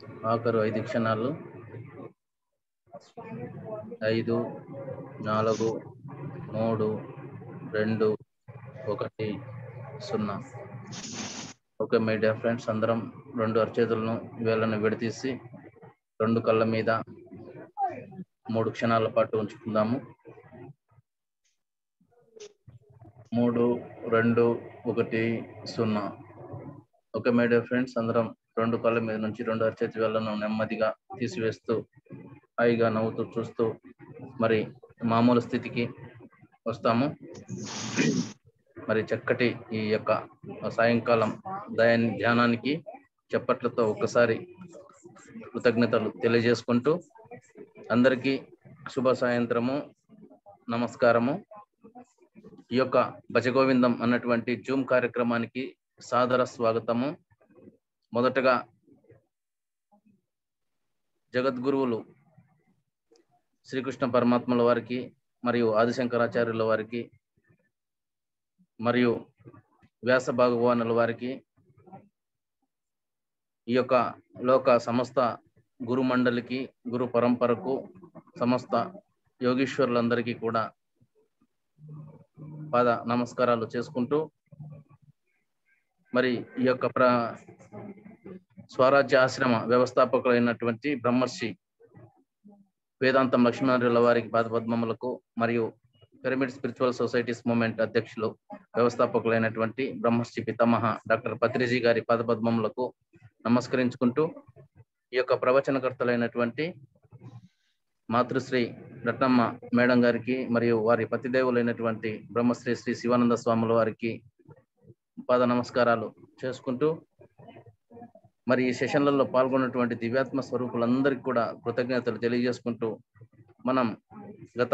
ఆఖరు ఐదు క్షణాలు ఐదు నాలుగు మూడు రెండు ఒకటి సున్నా ఓకే మై డియర్ ఫ్రెండ్స్ అందరం రెండు అరచేతులను వేళ్ళను విడదీసి రెండు కళ్ళ మీద మూడు క్షణాల పాటు ఉంచుకుందాము మూడు రెండు ఒకటి సున్నా ఓకే మై డియర్ ఫ్రెండ్స్ అందరం రెండు కళ్ళ మీద నుంచి రెండు అరచేతి వేళ్ళను నెమ్మదిగా తీసివేస్తూ హాయిగా నవ్వుతూ చూస్తూ మరి మామూలు స్థితికి వస్తాము మరి చక్కటి ఈ యొక్క సాయంకాలం దయ ధ్యానానికి చెప్పట్లతో ఒక్కసారి కృతజ్ఞతలు తెలియజేసుకుంటూ అందరికీ శుభ సాయంత్రము నమస్కారము ఈ యొక్క భజగోవిందం అన్నటువంటి జూమ్ కార్యక్రమానికి సాదర స్వాగతము మొదటగా జగద్గురువులు శ్రీకృష్ణ పరమాత్మల వారికి మరియు ఆదిశంకరాచార్యుల వారికి మరియు వ్యాస భగవానుల వారికి ఈ యొక్క లోక సమస్త గురు మండలికి గురు పరంపరకు సమస్త యోగీశ్వరులందరికీ కూడా పాద నమస్కారాలు చేసుకుంటూ మరి ఈ యొక్క ప్ర స్వరాజ్య ఆశ్రమ వ్యవస్థాపకులైనటువంటి బ్రహ్మర్షి వేదాంతం లక్ష్మీనారాయణ వారికి పాదపద్మములకు మరియు పిరమిడ్ స్పిరిచువల్ సొసైటీస్ మూమెంట్ అధ్యక్షులు వ్యవస్థాపకులైనటువంటి బ్రహ్మశ్రీ పితామహ డాక్టర్ పత్రిజీ గారి పాదపద్మములకు నమస్కరించుకుంటూ ఈ యొక్క ప్రవచనకర్తలైనటువంటి మాతృశ్రీ రత్నమ్మ మేడం గారికి మరియు వారి పతిదేవులైనటువంటి బ్రహ్మశ్రీ శ్రీ శివానంద స్వాముల వారికి పాద నమస్కారాలు చేసుకుంటూ మరి ఈ సెషన్లలో పాల్గొన్నటువంటి దివ్యాత్మ స్వరూపులందరికీ కూడా కృతజ్ఞతలు తెలియజేసుకుంటూ మనం గత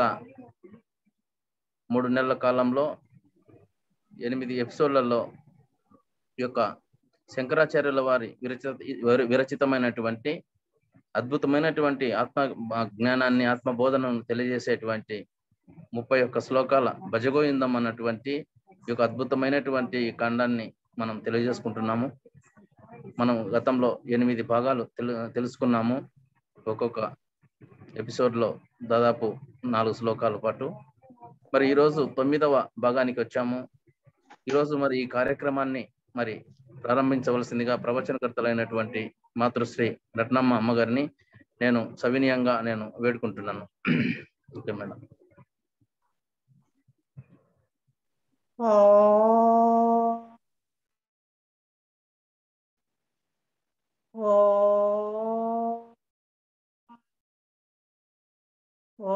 మూడు నెలల కాలంలో ఎనిమిది ఎపిసోడ్లలో ఈ యొక్క శంకరాచార్యుల వారి విరచిత విరచితమైనటువంటి అద్భుతమైనటువంటి ఆత్మ జ్ఞానాన్ని ఆత్మ బోధనను తెలియజేసేటువంటి ముప్పై ఒక్క శ్లోకాల భజగోవిందం అన్నటువంటి ఈ యొక్క అద్భుతమైనటువంటి ఖండాన్ని మనం తెలియజేసుకుంటున్నాము మనం గతంలో ఎనిమిది భాగాలు తెలు తెలుసుకున్నాము ఒక్కొక్క ఎపిసోడ్లో దాదాపు నాలుగు శ్లోకాల పాటు మరి ఈరోజు తొమ్మిదవ భాగానికి వచ్చాము ఈరోజు మరి ఈ కార్యక్రమాన్ని మరి ప్రారంభించవలసిందిగా ప్రవచనకర్తలైనటువంటి మాతృశ్రీ రత్నమ్మ అమ్మగారిని నేను సవినీయంగా నేను వేడుకుంటున్నాను ఓకే మేడం ఓ ఓ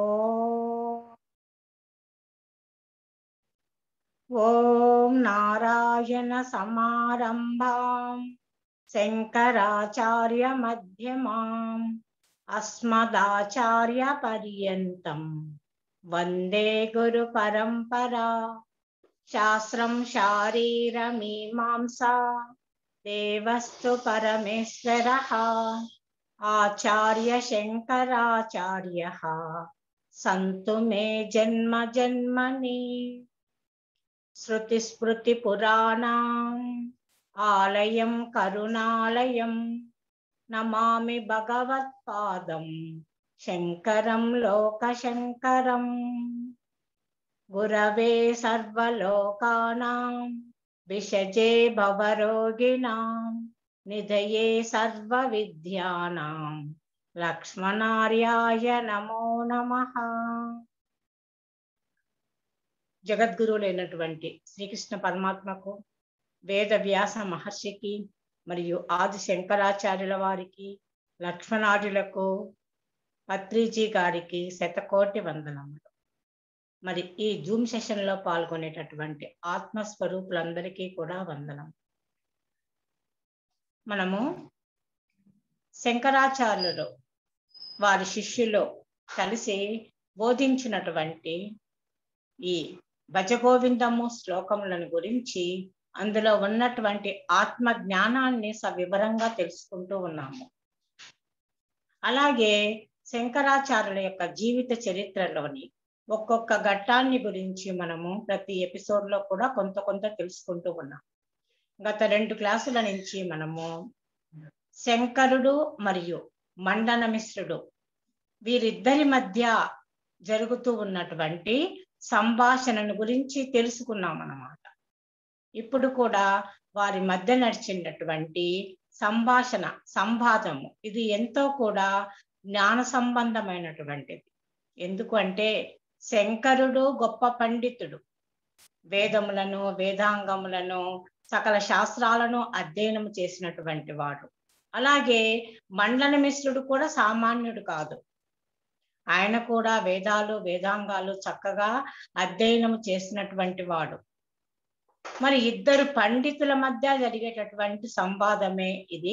ఓం నారాయణ సమారంభాం శంకరాచార్య మధ్యమాం అస్మదాచార్య పర్యంతం వందే గురు పరంపరా శాస్త్రం శారీరమీమాంసా దేవస్తు పరమేశ్వర ఆచార్య శంకరాచార్య సంతు మే జన్మ జన్మని శృతిస్మృతి పురాణం ఆలయం కరుణాలయం నమామి భగవత్పాదం శంకరం లోకశంకరం గురవే సర్వలోకానాం విషజే భవరోగిణాం నిధయే సర్వవిద్యానాం లక్ష్మణార్యాయ నమో నమః జగద్గురువులైనటువంటి శ్రీకృష్ణ పరమాత్మకు వేద వ్యాస మహర్షికి మరియు ఆది శంకరాచార్యుల వారికి లక్ష్మణార్యులకు పత్రిజీ గారికి శతకోటి వందనములు మరి ఈ జూమ్ సెషన్లో పాల్గొనేటటువంటి ఆత్మస్వరూపులందరికీ కూడా వందనం మనము శంకరాచార్యులు వారి శిష్యులు కలిసి బోధించినటువంటి ఈ భజగోవిందము శ్లోకములను గురించి అందులో ఉన్నటువంటి ఆత్మ జ్ఞానాన్ని సవివరంగా తెలుసుకుంటూ ఉన్నాము అలాగే శంకరాచార్యుల యొక్క జీవిత చరిత్రలోని ఒక్కొక్క ఘట్టాన్ని గురించి మనము ప్రతి ఎపిసోడ్ లో కూడా కొంత కొంత తెలుసుకుంటూ ఉన్నాం గత రెండు క్లాసుల నుంచి మనము శంకరుడు మరియు మండన మిశ్రుడు వీరిద్దరి మధ్య జరుగుతూ ఉన్నటువంటి సంభాషణను గురించి తెలుసుకున్నాం అన్నమాట ఇప్పుడు కూడా వారి మధ్య నడిచినటువంటి సంభాషణ సంవాదము ఇది ఎంతో కూడా జ్ఞాన సంబంధమైనటువంటిది ఎందుకంటే శంకరుడు గొప్ప పండితుడు వేదములను వేదాంగములను సకల శాస్త్రాలను అధ్యయనం చేసినటువంటి వాడు అలాగే మండల మిశ్రుడు కూడా సామాన్యుడు కాదు ఆయన కూడా వేదాలు వేదాంగాలు చక్కగా అధ్యయనం చేసినటువంటి వాడు మరి ఇద్దరు పండితుల మధ్య జరిగేటటువంటి సంవాదమే ఇది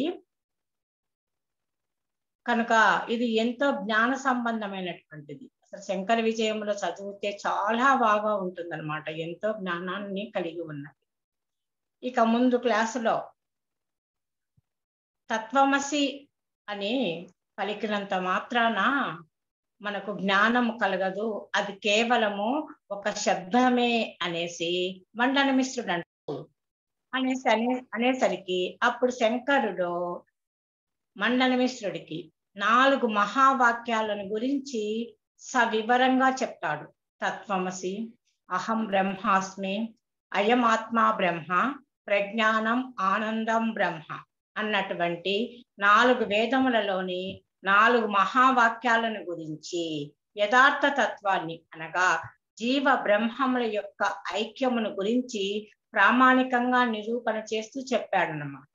కనుక ఇది ఎంతో జ్ఞాన సంబంధమైనటువంటిది అసలు శంకర విజయంలో చదివితే చాలా బాగా ఉంటుందన్నమాట ఎంతో జ్ఞానాన్ని కలిగి ఉన్నది ఇక ముందు క్లాసులో తత్వమసి అని పలికినంత మాత్రాన మనకు జ్ఞానం కలగదు అది కేవలము ఒక శబ్దమే అనేసి మండన మిశ్రుడు అంటారు అనేసి అనే అనేసరికి అప్పుడు శంకరుడు మండన మిశ్రుడికి నాలుగు మహావాక్యాలను గురించి సవివరంగా చెప్తాడు తత్వమసి అహం బ్రహ్మాస్మి అయం ఆత్మా బ్రహ్మ ప్రజ్ఞానం ఆనందం బ్రహ్మ అన్నటువంటి నాలుగు వేదములలోని నాలుగు మహావాక్యాలను గురించి యథార్థ తత్వాన్ని అనగా జీవ బ్రహ్మముల యొక్క ఐక్యమును గురించి ప్రామాణికంగా నిరూపణ చేస్తూ చెప్పాడనమాట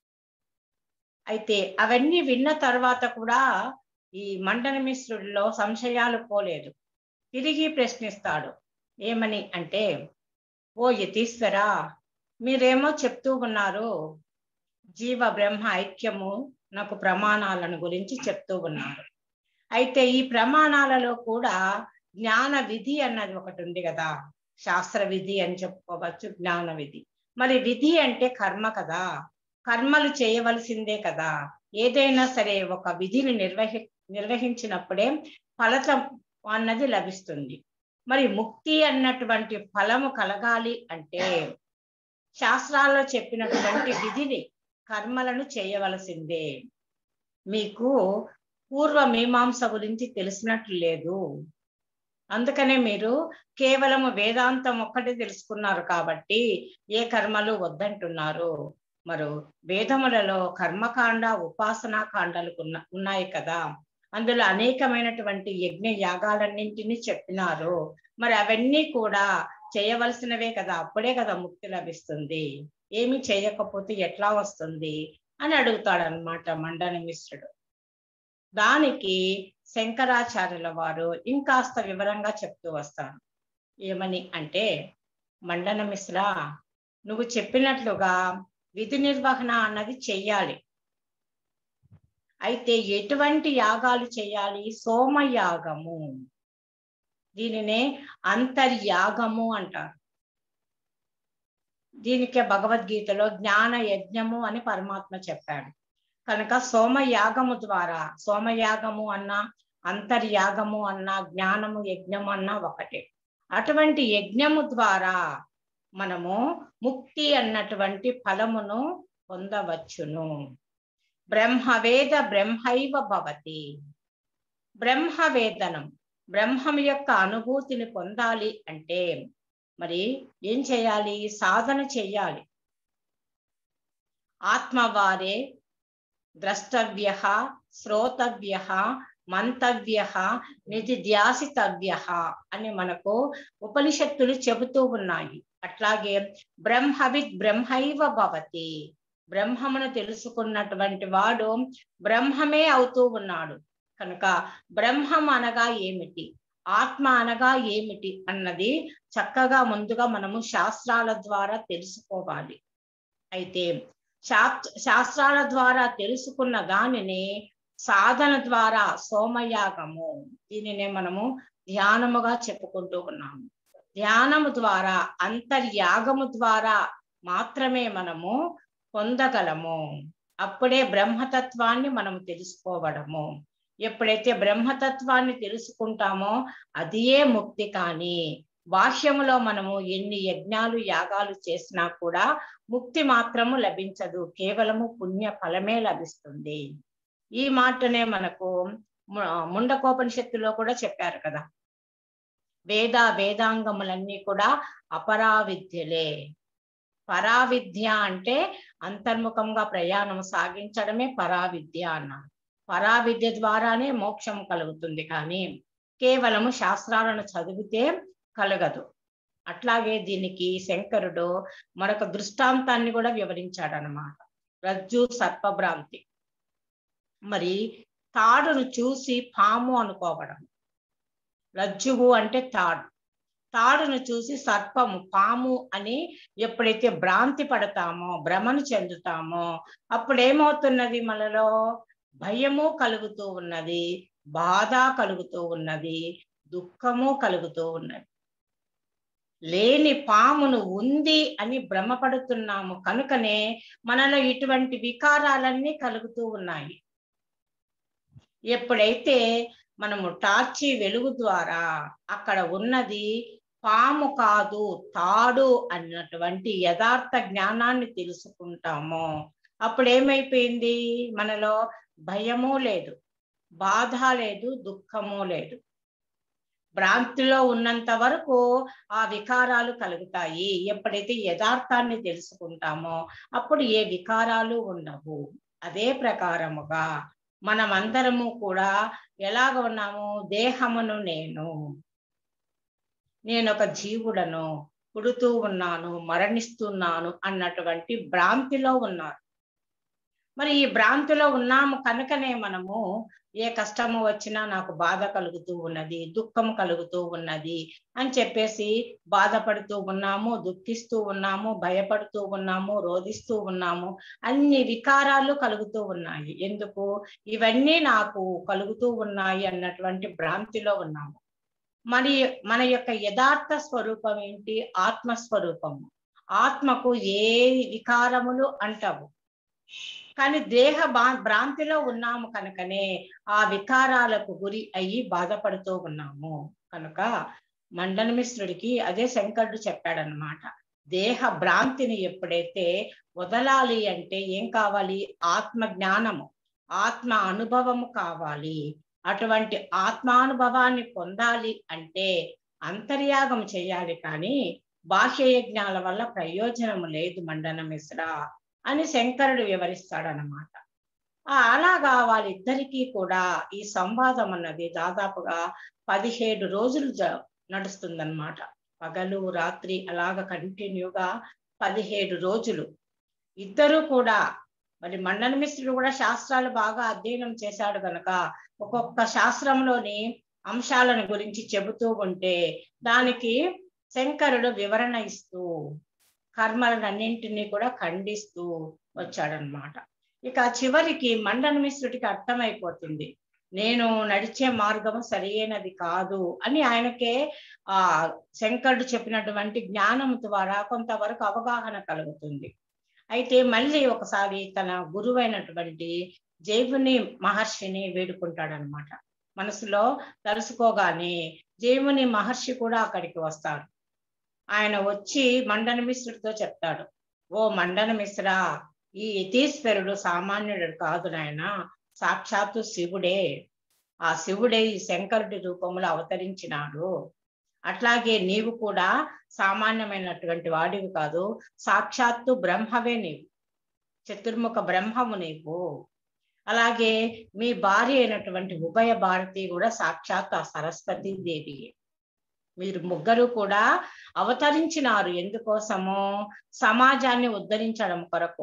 అయితే అవన్నీ విన్న తర్వాత కూడా ఈ మండన మిశ్రుడిలో సంశయాలు పోలేదు తిరిగి ప్రశ్నిస్తాడు ఏమని అంటే ఓ యతీశ్వరా మీరేమో చెప్తూ ఉన్నారు జీవ బ్రహ్మ ఐక్యము నాకు ప్రమాణాలను గురించి చెప్తూ ఉన్నారు అయితే ఈ ప్రమాణాలలో కూడా జ్ఞాన విధి అన్నది ఒకటి ఉంది కదా శాస్త్ర విధి అని చెప్పుకోవచ్చు జ్ఞాన విధి మరి విధి అంటే కర్మ కదా కర్మలు చేయవలసిందే కదా ఏదైనా సరే ఒక విధిని నిర్వహి నిర్వహించినప్పుడే ఫలితం అన్నది లభిస్తుంది మరి ముక్తి అన్నటువంటి ఫలము కలగాలి అంటే శాస్త్రాల్లో చెప్పినటువంటి విధిని కర్మలను చేయవలసిందే మీకు పూర్వ మీమాంస గురించి తెలిసినట్లు లేదు అందుకనే మీరు కేవలము వేదాంతం ఒక్కటే తెలుసుకున్నారు కాబట్టి ఏ కర్మలు వద్దంటున్నారు మరో వేదములలో కర్మకాండ ఉపాసనా కాండాలు ఉన్నాయి కదా అందులో అనేకమైనటువంటి యజ్ఞ యాగాలన్నింటినీ చెప్పినారు మరి అవన్నీ కూడా చేయవలసినవే కదా అప్పుడే కదా ముక్తి లభిస్తుంది ఏమి చేయకపోతే ఎట్లా వస్తుంది అని అడుగుతాడనమాట మండన మిశ్రుడు దానికి శంకరాచార్యుల వారు ఇంకాస్త వివరంగా చెప్తూ వస్తారు ఏమని అంటే మండన మిశ్ర నువ్వు చెప్పినట్లుగా విధి నిర్వహణ అన్నది చెయ్యాలి అయితే ఎటువంటి యాగాలు చేయాలి సోమయాగము దీనినే అంతర్యాగము అంటారు దీనికే భగవద్గీతలో జ్ఞాన యజ్ఞము అని పరమాత్మ చెప్పాడు కనుక సోమయాగము ద్వారా సోమయాగము అన్న అంతర్యాగము అన్న జ్ఞానము యజ్ఞము అన్న ఒకటే అటువంటి యజ్ఞము ద్వారా మనము ముక్తి అన్నటువంటి ఫలమును పొందవచ్చును బ్రహ్మవేద బ్రహ్మైవ భవతి బ్రహ్మవేదనం బ్రహ్మం యొక్క అనుభూతిని పొందాలి అంటే మరి ఏం చేయాలి సాధన చెయ్యాలి ఆత్మవారే ద్రష్టవ్య శ్రోతవ్య మంతవ్య నిధి ధ్యాసితవ్య అని మనకు ఉపనిషత్తులు చెబుతూ ఉన్నాయి అట్లాగే బ్రహ్మవిద్ బ్రహ్మైవ భవతి బ్రహ్మమును తెలుసుకున్నటువంటి వాడు బ్రహ్మమే అవుతూ ఉన్నాడు కనుక బ్రహ్మం అనగా ఏమిటి ఆత్మ అనగా ఏమిటి అన్నది చక్కగా ముందుగా మనము శాస్త్రాల ద్వారా తెలుసుకోవాలి అయితే శాస్త్రాల ద్వారా తెలుసుకున్న దానిని సాధన ద్వారా సోమయాగము దీనినే మనము ధ్యానముగా చెప్పుకుంటూ ఉన్నాము ధ్యానము ద్వారా అంతర్యాగము ద్వారా మాత్రమే మనము పొందగలము అప్పుడే బ్రహ్మతత్వాన్ని మనము తెలుసుకోవడము ఎప్పుడైతే బ్రహ్మతత్వాన్ని తెలుసుకుంటామో అదియే ముక్తి కానీ బాహ్యములో మనము ఎన్ని యజ్ఞాలు యాగాలు చేసినా కూడా ముక్తి మాత్రము లభించదు కేవలము పుణ్య ఫలమే లభిస్తుంది ఈ మాటనే మనకు ము- ముండకోపనిషత్తులో కూడా చెప్పారు కదా వేద వేదాంగములన్నీ కూడా అపరావిద్యలే పరావిద్య అంటే అంతర్ముఖంగా ప్రయాణం సాగించడమే పరావిద్య అన్నారు పరావిద్య ద్వారానే మోక్షం కలుగుతుంది కానీ కేవలము శాస్త్రాలను చదివితే కలగదు అట్లాగే దీనికి శంకరుడు మరొక దృష్టాంతాన్ని కూడా వివరించాడనమాట రజ్జు సర్పభ్రాంతి మరి తాడును చూసి పాము అనుకోవడం రజ్జువు అంటే తాడు తాడును చూసి సర్పము పాము అని ఎప్పుడైతే భ్రాంతి పడతామో భ్రమను చెందుతామో అప్పుడు ఏమవుతున్నది మనలో భయము కలుగుతూ ఉన్నది బాధ కలుగుతూ ఉన్నది దుఃఖము కలుగుతూ ఉన్నది లేని పామును ఉంది అని భ్రమపడుతున్నాము కనుకనే మనలో ఇటువంటి వికారాలన్నీ కలుగుతూ ఉన్నాయి ఎప్పుడైతే మనము టార్చి వెలుగు ద్వారా అక్కడ ఉన్నది పాము కాదు తాడు అన్నటువంటి యథార్థ జ్ఞానాన్ని తెలుసుకుంటామో అప్పుడు ఏమైపోయింది మనలో భయము లేదు బాధ లేదు దుఃఖము లేదు భ్రాంతిలో ఉన్నంత వరకు ఆ వికారాలు కలుగుతాయి ఎప్పుడైతే యథార్థాన్ని తెలుసుకుంటామో అప్పుడు ఏ వికారాలు ఉండవు అదే ప్రకారముగా మనమందరము కూడా ఎలాగ ఉన్నాము దేహమును నేను నేను ఒక జీవుడను పుడుతూ ఉన్నాను మరణిస్తున్నాను అన్నటువంటి భ్రాంతిలో ఉన్నారు మరి ఈ భ్రాంతిలో ఉన్నాము కనుకనే మనము ఏ కష్టము వచ్చినా నాకు బాధ కలుగుతూ ఉన్నది దుఃఖం కలుగుతూ ఉన్నది అని చెప్పేసి బాధపడుతూ ఉన్నాము దుఃఖిస్తూ ఉన్నాము భయపడుతూ ఉన్నాము రోధిస్తూ ఉన్నాము అన్ని వికారాలు కలుగుతూ ఉన్నాయి ఎందుకు ఇవన్నీ నాకు కలుగుతూ ఉన్నాయి అన్నటువంటి భ్రాంతిలో ఉన్నాము మరి మన యొక్క యథార్థ స్వరూపం ఏంటి ఆత్మస్వరూపము ఆత్మకు ఏ వికారములు అంటవు కానీ దేహ బా భ్రాంతిలో ఉన్నాము కనుకనే ఆ వికారాలకు గురి అయ్యి బాధపడుతూ ఉన్నాము కనుక మండన మిశ్రుడికి అదే శంకరుడు చెప్పాడనమాట దేహ భ్రాంతిని ఎప్పుడైతే వదలాలి అంటే ఏం కావాలి ఆత్మ జ్ఞానము ఆత్మ అనుభవము కావాలి అటువంటి ఆత్మానుభవాన్ని పొందాలి అంటే అంతర్యాగం చేయాలి కానీ బాహ్య యజ్ఞాల వల్ల ప్రయోజనం లేదు మండన మిశ్ర అని శంకరుడు వివరిస్తాడనమాట ఆ అలాగా వాళ్ళిద్దరికీ కూడా ఈ సంవాదం అన్నది దాదాపుగా పదిహేడు రోజులు జ నడుస్తుందన్నమాట పగలు రాత్రి అలాగ కంటిన్యూగా పదిహేడు రోజులు ఇద్దరు కూడా మరి మండన మిశ్రుడు కూడా శాస్త్రాలు బాగా అధ్యయనం చేశాడు కనుక ఒక్కొక్క శాస్త్రంలోని అంశాలను గురించి చెబుతూ ఉంటే దానికి శంకరుడు వివరణ ఇస్తూ కర్మలన్నింటినీ కూడా ఖండిస్తూ వచ్చాడనమాట ఇక చివరికి మండన మిశ్రుడికి అర్థమైపోతుంది నేను నడిచే మార్గము సరైనది కాదు అని ఆయనకే ఆ శంకరుడు చెప్పినటువంటి జ్ఞానం ద్వారా కొంతవరకు అవగాహన కలుగుతుంది అయితే మళ్ళీ ఒకసారి తన గురువైనటువంటి జైవుని మహర్షిని వేడుకుంటాడనమాట మనసులో తలుసుకోగానే జైముని మహర్షి కూడా అక్కడికి వస్తాడు ఆయన వచ్చి మండన మిశ్రుడితో చెప్తాడు ఓ మండన మిశ్ర ఈ యతీశ్వరుడు సామాన్యుడు కాదు నాయన సాక్షాత్తు శివుడే ఆ శివుడే ఈ శంకరుడి రూపంలో అవతరించినాడు అట్లాగే నీవు కూడా సామాన్యమైనటువంటి వాడివి కాదు సాక్షాత్తు బ్రహ్మవే నీవు చతుర్ముఖ బ్రహ్మము నీవు అలాగే మీ భార్య అయినటువంటి ఉభయ భారతి కూడా సాక్షాత్ ఆ సరస్వతి దేవి మీరు ముగ్గురు కూడా అవతరించినారు ఎందుకోసము సమాజాన్ని ఉద్ధరించడం కొరకు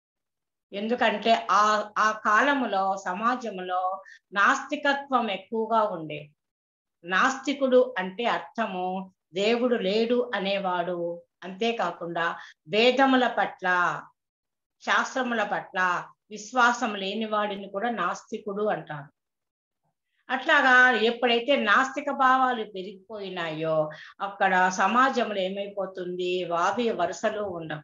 ఎందుకంటే ఆ ఆ కాలములో సమాజంలో నాస్తికత్వం ఎక్కువగా ఉండే నాస్తికుడు అంటే అర్థము దేవుడు లేడు అనేవాడు అంతేకాకుండా వేదముల పట్ల శాస్త్రముల పట్ల విశ్వాసం లేని వాడిని కూడా నాస్తికుడు అంటారు అట్లాగా ఎప్పుడైతే నాస్తిక భావాలు పెరిగిపోయినాయో అక్కడ సమాజంలో ఏమైపోతుంది వావి వరుసలు ఉండవు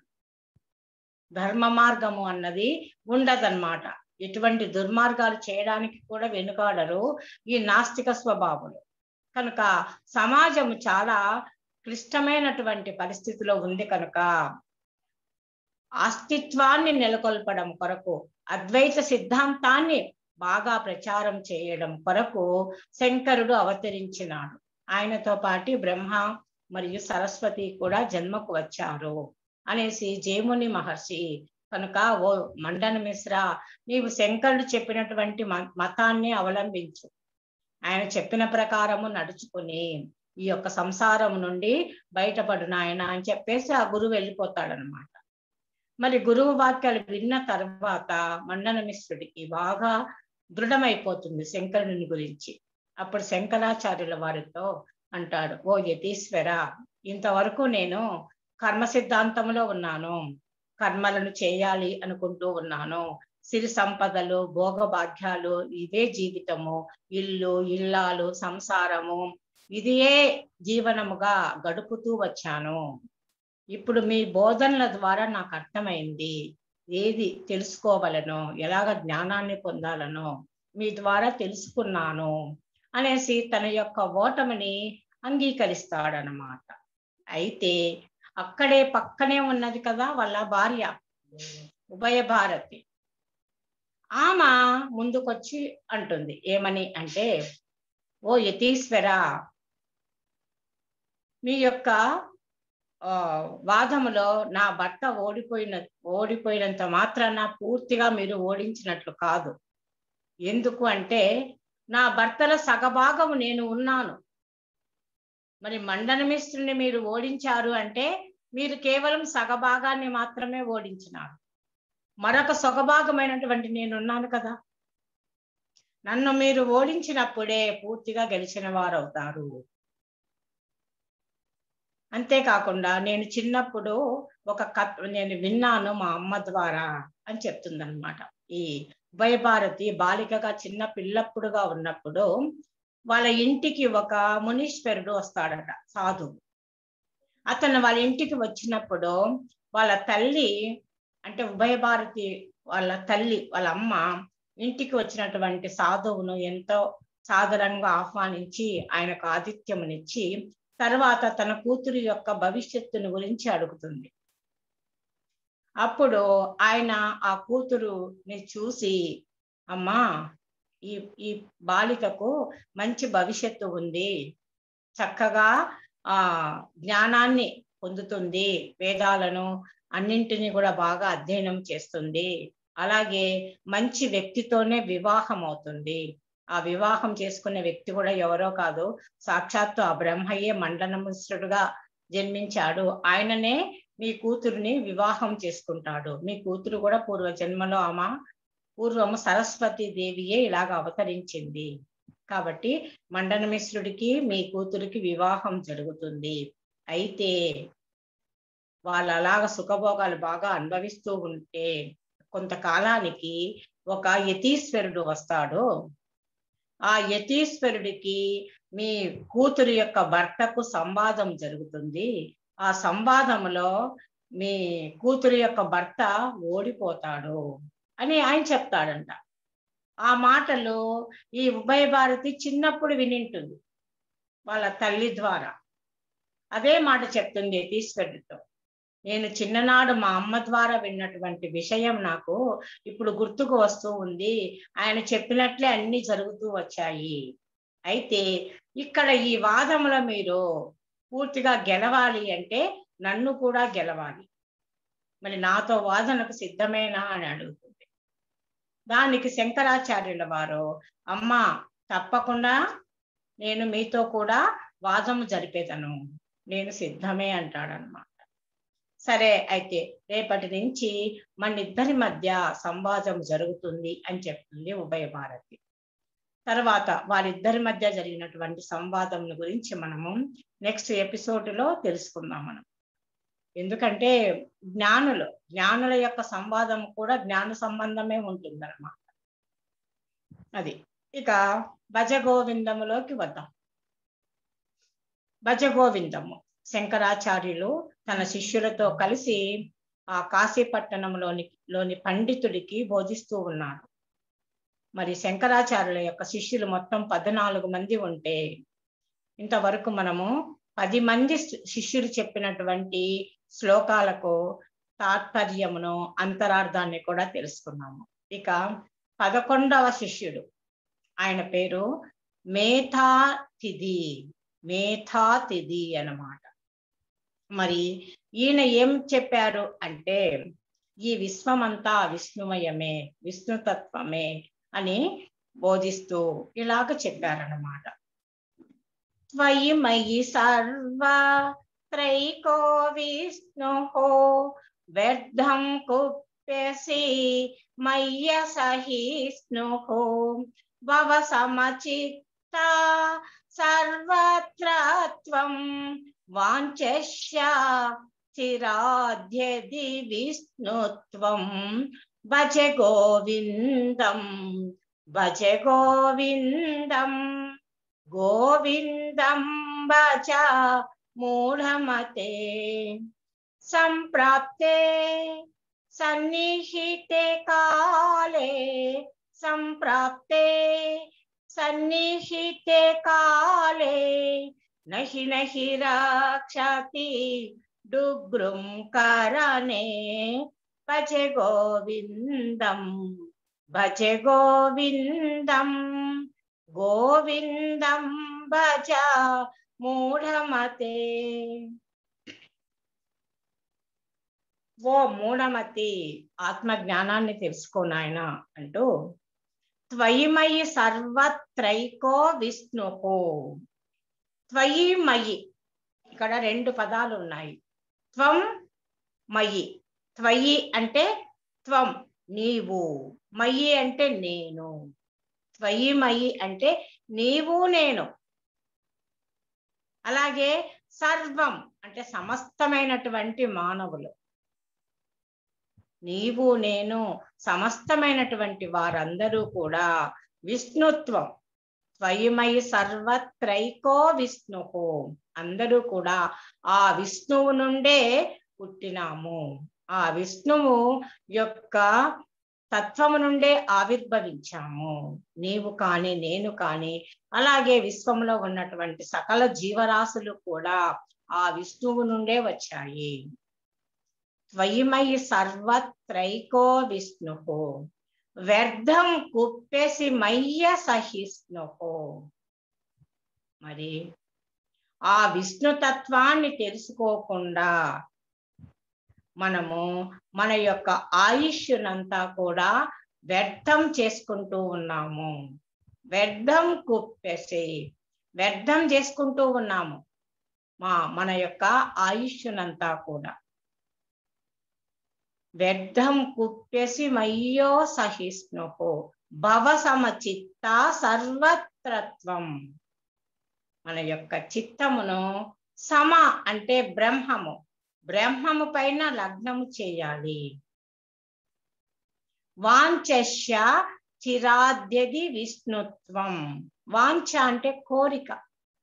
ధర్మ మార్గము అన్నది ఉండదన్నమాట ఎటువంటి దుర్మార్గాలు చేయడానికి కూడా వెనుకాడరు ఈ నాస్తిక స్వభావులు కనుక సమాజం చాలా క్లిష్టమైనటువంటి పరిస్థితిలో ఉంది కనుక అస్తిత్వాన్ని నెలకొల్పడం కొరకు అద్వైత సిద్ధాంతాన్ని బాగా ప్రచారం చేయడం కొరకు శంకరుడు అవతరించినాడు ఆయనతో పాటు బ్రహ్మ మరియు సరస్వతి కూడా జన్మకు వచ్చారు అనేసి జేముని మహర్షి కనుక ఓ మండన మిశ్ర నీవు శంకరుడు చెప్పినటువంటి మతాన్ని అవలంబించు ఆయన చెప్పిన ప్రకారము నడుచుకుని ఈ యొక్క సంసారం నుండి బయటపడు నాయన అని చెప్పేసి ఆ గురువు వెళ్ళిపోతాడనమాట మరి గురువు వాక్యాలు విన్న తర్వాత మండన మిశ్రుడికి బాగా దృఢమైపోతుంది శంకరుని గురించి అప్పుడు శంకరాచార్యుల వారితో అంటాడు ఓ యతీశ్వర ఇంతవరకు నేను కర్మ సిద్ధాంతంలో ఉన్నాను కర్మలను చేయాలి అనుకుంటూ ఉన్నాను సిరి సంపదలు భోగభాగ్యాలు ఇదే జీవితము ఇల్లు ఇల్లాలు సంసారము ఇదియే జీవనముగా గడుపుతూ వచ్చాను ఇప్పుడు మీ బోధనల ద్వారా నాకు అర్థమైంది ఏది తెలుసుకోవలనో ఎలాగ జ్ఞానాన్ని పొందాలనో మీ ద్వారా తెలుసుకున్నాను అనేసి తన యొక్క ఓటమిని అంగీకరిస్తాడనమాట అయితే అక్కడే పక్కనే ఉన్నది కదా వాళ్ళ భార్య ఉభయ భారతి ఆమె ముందుకొచ్చి అంటుంది ఏమని అంటే ఓ యతీశ్వర మీ యొక్క వాదములో నా భర్త ఓడిపోయిన ఓడిపోయినంత మాత్రాన పూర్తిగా మీరు ఓడించినట్లు కాదు ఎందుకు అంటే నా భర్తల సగభాగము నేను ఉన్నాను మరి మండనమిస్త్రుని మీరు ఓడించారు అంటే మీరు కేవలం సగభాగాన్ని మాత్రమే ఓడించినారు మరొక సొగభాగమైనటువంటి నేనున్నాను కదా నన్ను మీరు ఓడించినప్పుడే పూర్తిగా గెలిచిన వారు అవుతారు అంతేకాకుండా నేను చిన్నప్పుడు ఒక కథ నేను విన్నాను మా అమ్మ ద్వారా అని చెప్తుందనమాట ఈ ఉభయభారతి బాలికగా చిన్న పిల్లప్పుడుగా ఉన్నప్పుడు వాళ్ళ ఇంటికి ఒక మునీశ్వరుడు వస్తాడట సాధువు అతను వాళ్ళ ఇంటికి వచ్చినప్పుడు వాళ్ళ తల్లి అంటే ఉభయభారతి వాళ్ళ తల్లి వాళ్ళ అమ్మ ఇంటికి వచ్చినటువంటి సాధువును ఎంతో సాదరంగా ఆహ్వానించి ఆయనకు ఆతిథ్యమునిచ్చి తర్వాత తన కూతురు యొక్క భవిష్యత్తును గురించి అడుగుతుంది అప్పుడు ఆయన ఆ కూతురుని చూసి అమ్మా ఈ ఈ బాలికకు మంచి భవిష్యత్తు ఉంది చక్కగా ఆ జ్ఞానాన్ని పొందుతుంది వేదాలను అన్నింటినీ కూడా బాగా అధ్యయనం చేస్తుంది అలాగే మంచి వ్యక్తితోనే వివాహం అవుతుంది ఆ వివాహం చేసుకునే వ్యక్తి కూడా ఎవరో కాదు సాక్షాత్తు ఆ బ్రహ్మయ్యే మండనమిశ్రుడుగా జన్మించాడు ఆయననే మీ కూతురుని వివాహం చేసుకుంటాడు మీ కూతురు కూడా పూర్వ జన్మలో ఆమె పూర్వము సరస్వతి దేవియే ఇలాగ అవతరించింది కాబట్టి మండనమిశ్రుడికి మీ కూతురికి వివాహం జరుగుతుంది అయితే వాళ్ళు అలాగ సుఖభోగాలు బాగా అనుభవిస్తూ ఉంటే కొంతకాలానికి ఒక యతీశ్వరుడు వస్తాడు ఆ యతీశ్వరుడికి మీ కూతురు యొక్క భర్తకు సంవాదం జరుగుతుంది ఆ సంవాదంలో మీ కూతురు యొక్క భర్త ఓడిపోతాడు అని ఆయన చెప్తాడంట ఆ మాటలు ఈ ఉభయ భారతి చిన్నప్పుడు వినింటుంది వాళ్ళ తల్లి ద్వారా అదే మాట చెప్తుంది యతీశ్వరుడితో నేను చిన్ననాడు మా అమ్మ ద్వారా విన్నటువంటి విషయం నాకు ఇప్పుడు గుర్తుకు వస్తూ ఉంది ఆయన చెప్పినట్లే అన్ని జరుగుతూ వచ్చాయి అయితే ఇక్కడ ఈ వాదములో మీరు పూర్తిగా గెలవాలి అంటే నన్ను కూడా గెలవాలి మరి నాతో వాదనకు సిద్ధమేనా అని అడుగుతుంది దానికి శంకరాచార్యుల వారు అమ్మ తప్పకుండా నేను మీతో కూడా వాదము జరిపేదను నేను సిద్ధమే అంటాడనమాట సరే అయితే రేపటి నుంచి మన ఇద్దరి మధ్య సంవాదం జరుగుతుంది అని చెప్తుంది ఉభయ భారతి తర్వాత వారిద్దరి మధ్య జరిగినటువంటి సంవాదం గురించి మనము నెక్స్ట్ ఎపిసోడ్లో తెలుసుకుందాం మనం ఎందుకంటే జ్ఞానులు జ్ఞానుల యొక్క సంవాదం కూడా జ్ఞాన సంబంధమే ఉంటుందన్నమాట అది ఇక భజ గోవిందములోకి వద్దాం భజ గోవిందము శంకరాచార్యులు తన శిష్యులతో కలిసి ఆ కాశీపట్టణంలోని లోని పండితుడికి బోధిస్తూ ఉన్నాడు మరి శంకరాచార్యుల యొక్క శిష్యులు మొత్తం పద్నాలుగు మంది ఉంటే ఇంతవరకు మనము పది మంది శి- శిష్యులు చెప్పినటువంటి శ్లోకాలకు తాత్పర్యమును అంతరార్థాన్ని కూడా తెలుసుకున్నాము ఇక పదకొండవ శిష్యుడు ఆయన పేరు మేథాతిథి మేథాతిథి అన్నమాట మరి ఈయన ఏం చెప్పారు అంటే ఈ విశ్వమంతా విష్ణుమయమే విష్ణుతత్వమే అని బోధిస్తూ ఇలాగ చెప్పారన్నమాట త్వయి మయి సర్వ త్రైకో విష్ణు వ్యర్థం కుప్యసి మయ్య సహిష్ణు భవ సమచిత్త సర్వత్ర త్వం వాంఛస్య చిరాధ్యది విష్ణుత్వం భజ గోవిందం భజ గోవిందం గోవిందం భజ మూఢమతే సంప్రాప్తే సన్నిహితే కాలే సంప్రాప్తే సన్నిహితే కాలే నహి నహి రక్షతి డుగ్రుం కరణే భజ గోవిందం భజ గోవిందం గోవిందం భజ మూఢమతే ఓ మూఢమతి ఆత్మ జ్ఞానాన్ని తెలుసుకో నాయన అంటూ త్వయిమయి సర్వత్రైకో విష్ణుకో త్వయిమయి ఇక్కడ రెండు పదాలు ఉన్నాయి త్వం మయి త్వయి అంటే త్వం నీవు మయి అంటే నేను త్వయి మయి అంటే నీవు నేను అలాగే సర్వం అంటే సమస్తమైనటువంటి మానవులు నీవు నేను సమస్తమైనటువంటి వారందరూ కూడా విష్ణుత్వం స్వయమయి సర్వత్రైకో విష్ణుకు అందరూ కూడా ఆ విష్ణువు నుండే పుట్టినాము ఆ విష్ణువు యొక్క తత్వము నుండే ఆవిర్భవించాము నీవు కాని నేను కాని అలాగే విశ్వంలో ఉన్నటువంటి సకల జీవరాశులు కూడా ఆ విష్ణువు నుండే వచ్చాయి త్వయిమయి సర్వత్రైకో విష్ణుకు వ్యర్థం కుప్పెసి మయ్య సహిష్ణుకు మరి ఆ విష్ణుతత్వాన్ని తెలుసుకోకుండా మనము మన యొక్క ఆయుష్నంతా కూడా వ్యర్థం చేసుకుంటూ ఉన్నాము వ్యర్థం కుప్పెసి వ్యర్థం చేసుకుంటూ ఉన్నాము మా మన యొక్క ఆయుష్నంతా కూడా వ్యర్థం కుప్యసి మయ్యో సహిష్ణుకు భవ సమచిత్త సర్వత్రత్వం మన యొక్క చిత్తమును సమ అంటే బ్రహ్మము బ్రహ్మము పైన లగ్నము చేయాలి వాంఛస్య చిరాద్యది విష్ణుత్వం వాంఛ అంటే కోరిక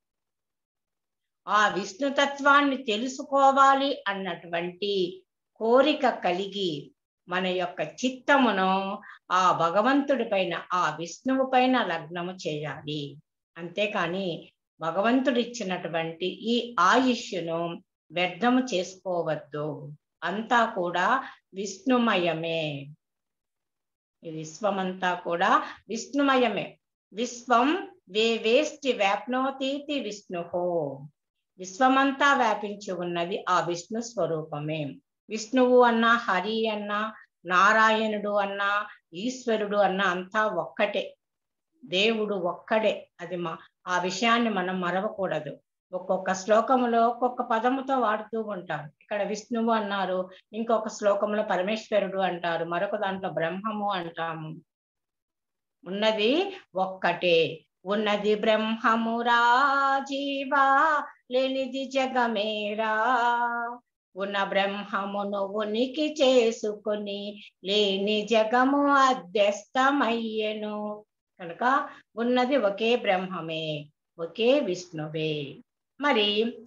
ఆ విష్ణుతత్వాన్ని తెలుసుకోవాలి అన్నటువంటి కోరిక కలిగి మన యొక్క చిత్తమును ఆ భగవంతుడి పైన ఆ విష్ణువు పైన లగ్నము చేయాలి అంతేకాని భగవంతుడు ఇచ్చినటువంటి ఈ ఆయుష్ను వ్యర్థము చేసుకోవద్దు అంతా కూడా విష్ణుమయమే ఈ విశ్వమంతా కూడా విష్ణుమయమే విశ్వం వే వేష్టి వ్యాప్నోతీతి విష్ణుహో విశ్వమంతా వ్యాపించి ఉన్నది ఆ విష్ణు స్వరూపమే విష్ణువు అన్నా హరి అన్నా నారాయణుడు అన్నా ఈశ్వరుడు అన్నా అంతా ఒక్కటే దేవుడు ఒక్కడే అది మా ఆ విషయాన్ని మనం మరవకూడదు ఒక్కొక్క శ్లోకములో ఒక్కొక్క పదముతో వాడుతూ ఉంటారు ఇక్కడ విష్ణువు అన్నారు ఇంకొక శ్లోకంలో పరమేశ్వరుడు అంటారు మరొక దాంట్లో బ్రహ్మము అంటాము ఉన్నది ఒక్కటే ఉన్నది బ్రహ్మమురా జీవా లేనిది జగమేరా ఉన్న బ్రహ్మమును ఉనికి చేసుకుని లేని జగము అధ్యస్తమయ్యెను కనుక ఉన్నది ఒకే బ్రహ్మమే ఒకే విష్ణువే మరి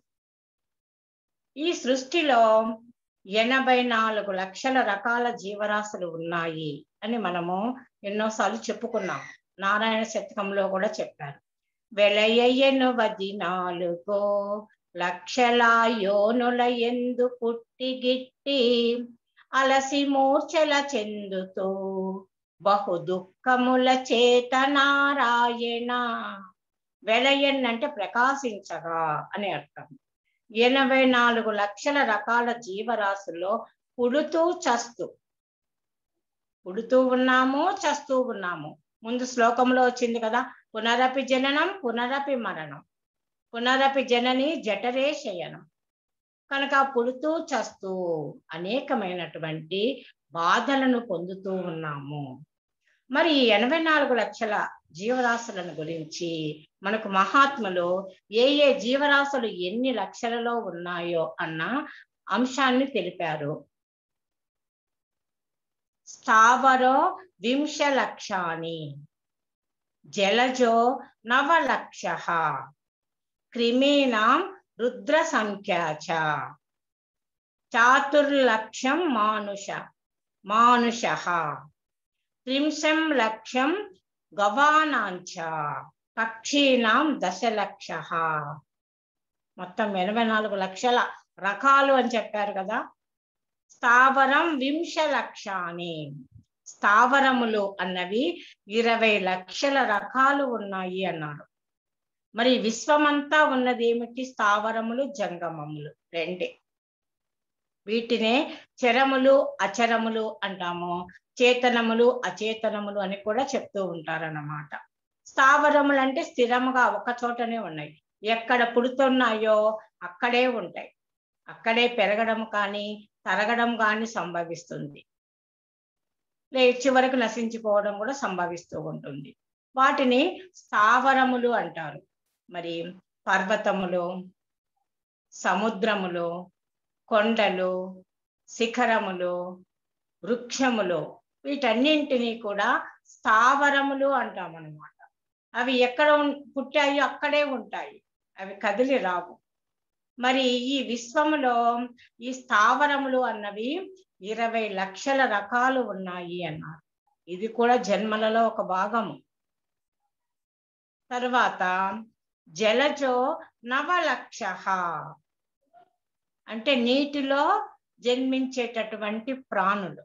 ఈ సృష్టిలో ఎనభై నాలుగు లక్షల రకాల జీవరాశులు ఉన్నాయి అని మనము ఎన్నోసార్లు చెప్పుకున్నాం నారాయణ శతకంలో కూడా చెప్పారు వెలయ్యను వది నాలుగో లక్షల యోనుల ఎందు పుట్టి గిట్టి అలసి మూర్ఛల చెందుతూ బహు దుఃఖముల చేత నారాయణ వెలయన్ అంటే ప్రకాశించగా అని అర్థం ఎనభై నాలుగు లక్షల రకాల జీవరాశుల్లో పుడుతూ చస్తూ పుడుతూ ఉన్నాము చస్తూ ఉన్నాము ముందు శ్లోకంలో వచ్చింది కదా పునరపి జననం పునరపి మరణం పునరపి జనని జఠరే శయనం కనుక పుడుతూ చస్తూ అనేకమైనటువంటి బాధలను పొందుతూ ఉన్నాము మరి ఈ ఎనభై నాలుగు లక్షల జీవరాశులను గురించి మనకు మహాత్ములు ఏ ఏ జీవరాశులు ఎన్ని లక్షలలో ఉన్నాయో అన్న అంశాన్ని తెలిపారు స్థావరో వింశ లక్షాని జలజో నవలక్ష క్రిమీణాం రుద్ర సంఖ్యా చ చాతుర్లక్షం మానుష మానుష త్రింశం లక్షం గవానాంచ పక్షీనాం దశలక్ష మొత్తం ఎనభై నాలుగు లక్షల రకాలు అని చెప్పారు కదా స్థావరం వింశ లక్షాని స్థావరములు అన్నవి ఇరవై లక్షల రకాలు ఉన్నాయి అన్నారు మరి విశ్వమంతా ఉన్నది ఏమిటి స్థావరములు జంగమములు రెండే వీటినే చరములు అచరములు అంటాము చేతనములు అచేతనములు అని కూడా చెప్తూ ఉంటారన్నమాట స్థావరములు అంటే స్థిరముగా ఒక చోటనే ఉన్నాయి ఎక్కడ పుడుతున్నాయో అక్కడే ఉంటాయి అక్కడే పెరగడం కానీ తరగడం కానీ సంభవిస్తుంది లే చివరకు నశించిపోవడం కూడా సంభవిస్తూ ఉంటుంది వాటిని స్థావరములు అంటారు మరి పర్వతములు సముద్రములు కొండలు శిఖరములు వృక్షములు వీటన్నింటినీ కూడా స్థావరములు అంటాం అనమాట అవి ఎక్కడ పుట్టాయో అక్కడే ఉంటాయి అవి కదిలి రావు మరి ఈ విశ్వములో ఈ స్థావరములు అన్నవి ఇరవై లక్షల రకాలు ఉన్నాయి అన్నారు ఇది కూడా జన్మలలో ఒక భాగము తర్వాత జలజో నవలక్ష అంటే నీటిలో జన్మించేటటువంటి ప్రాణులు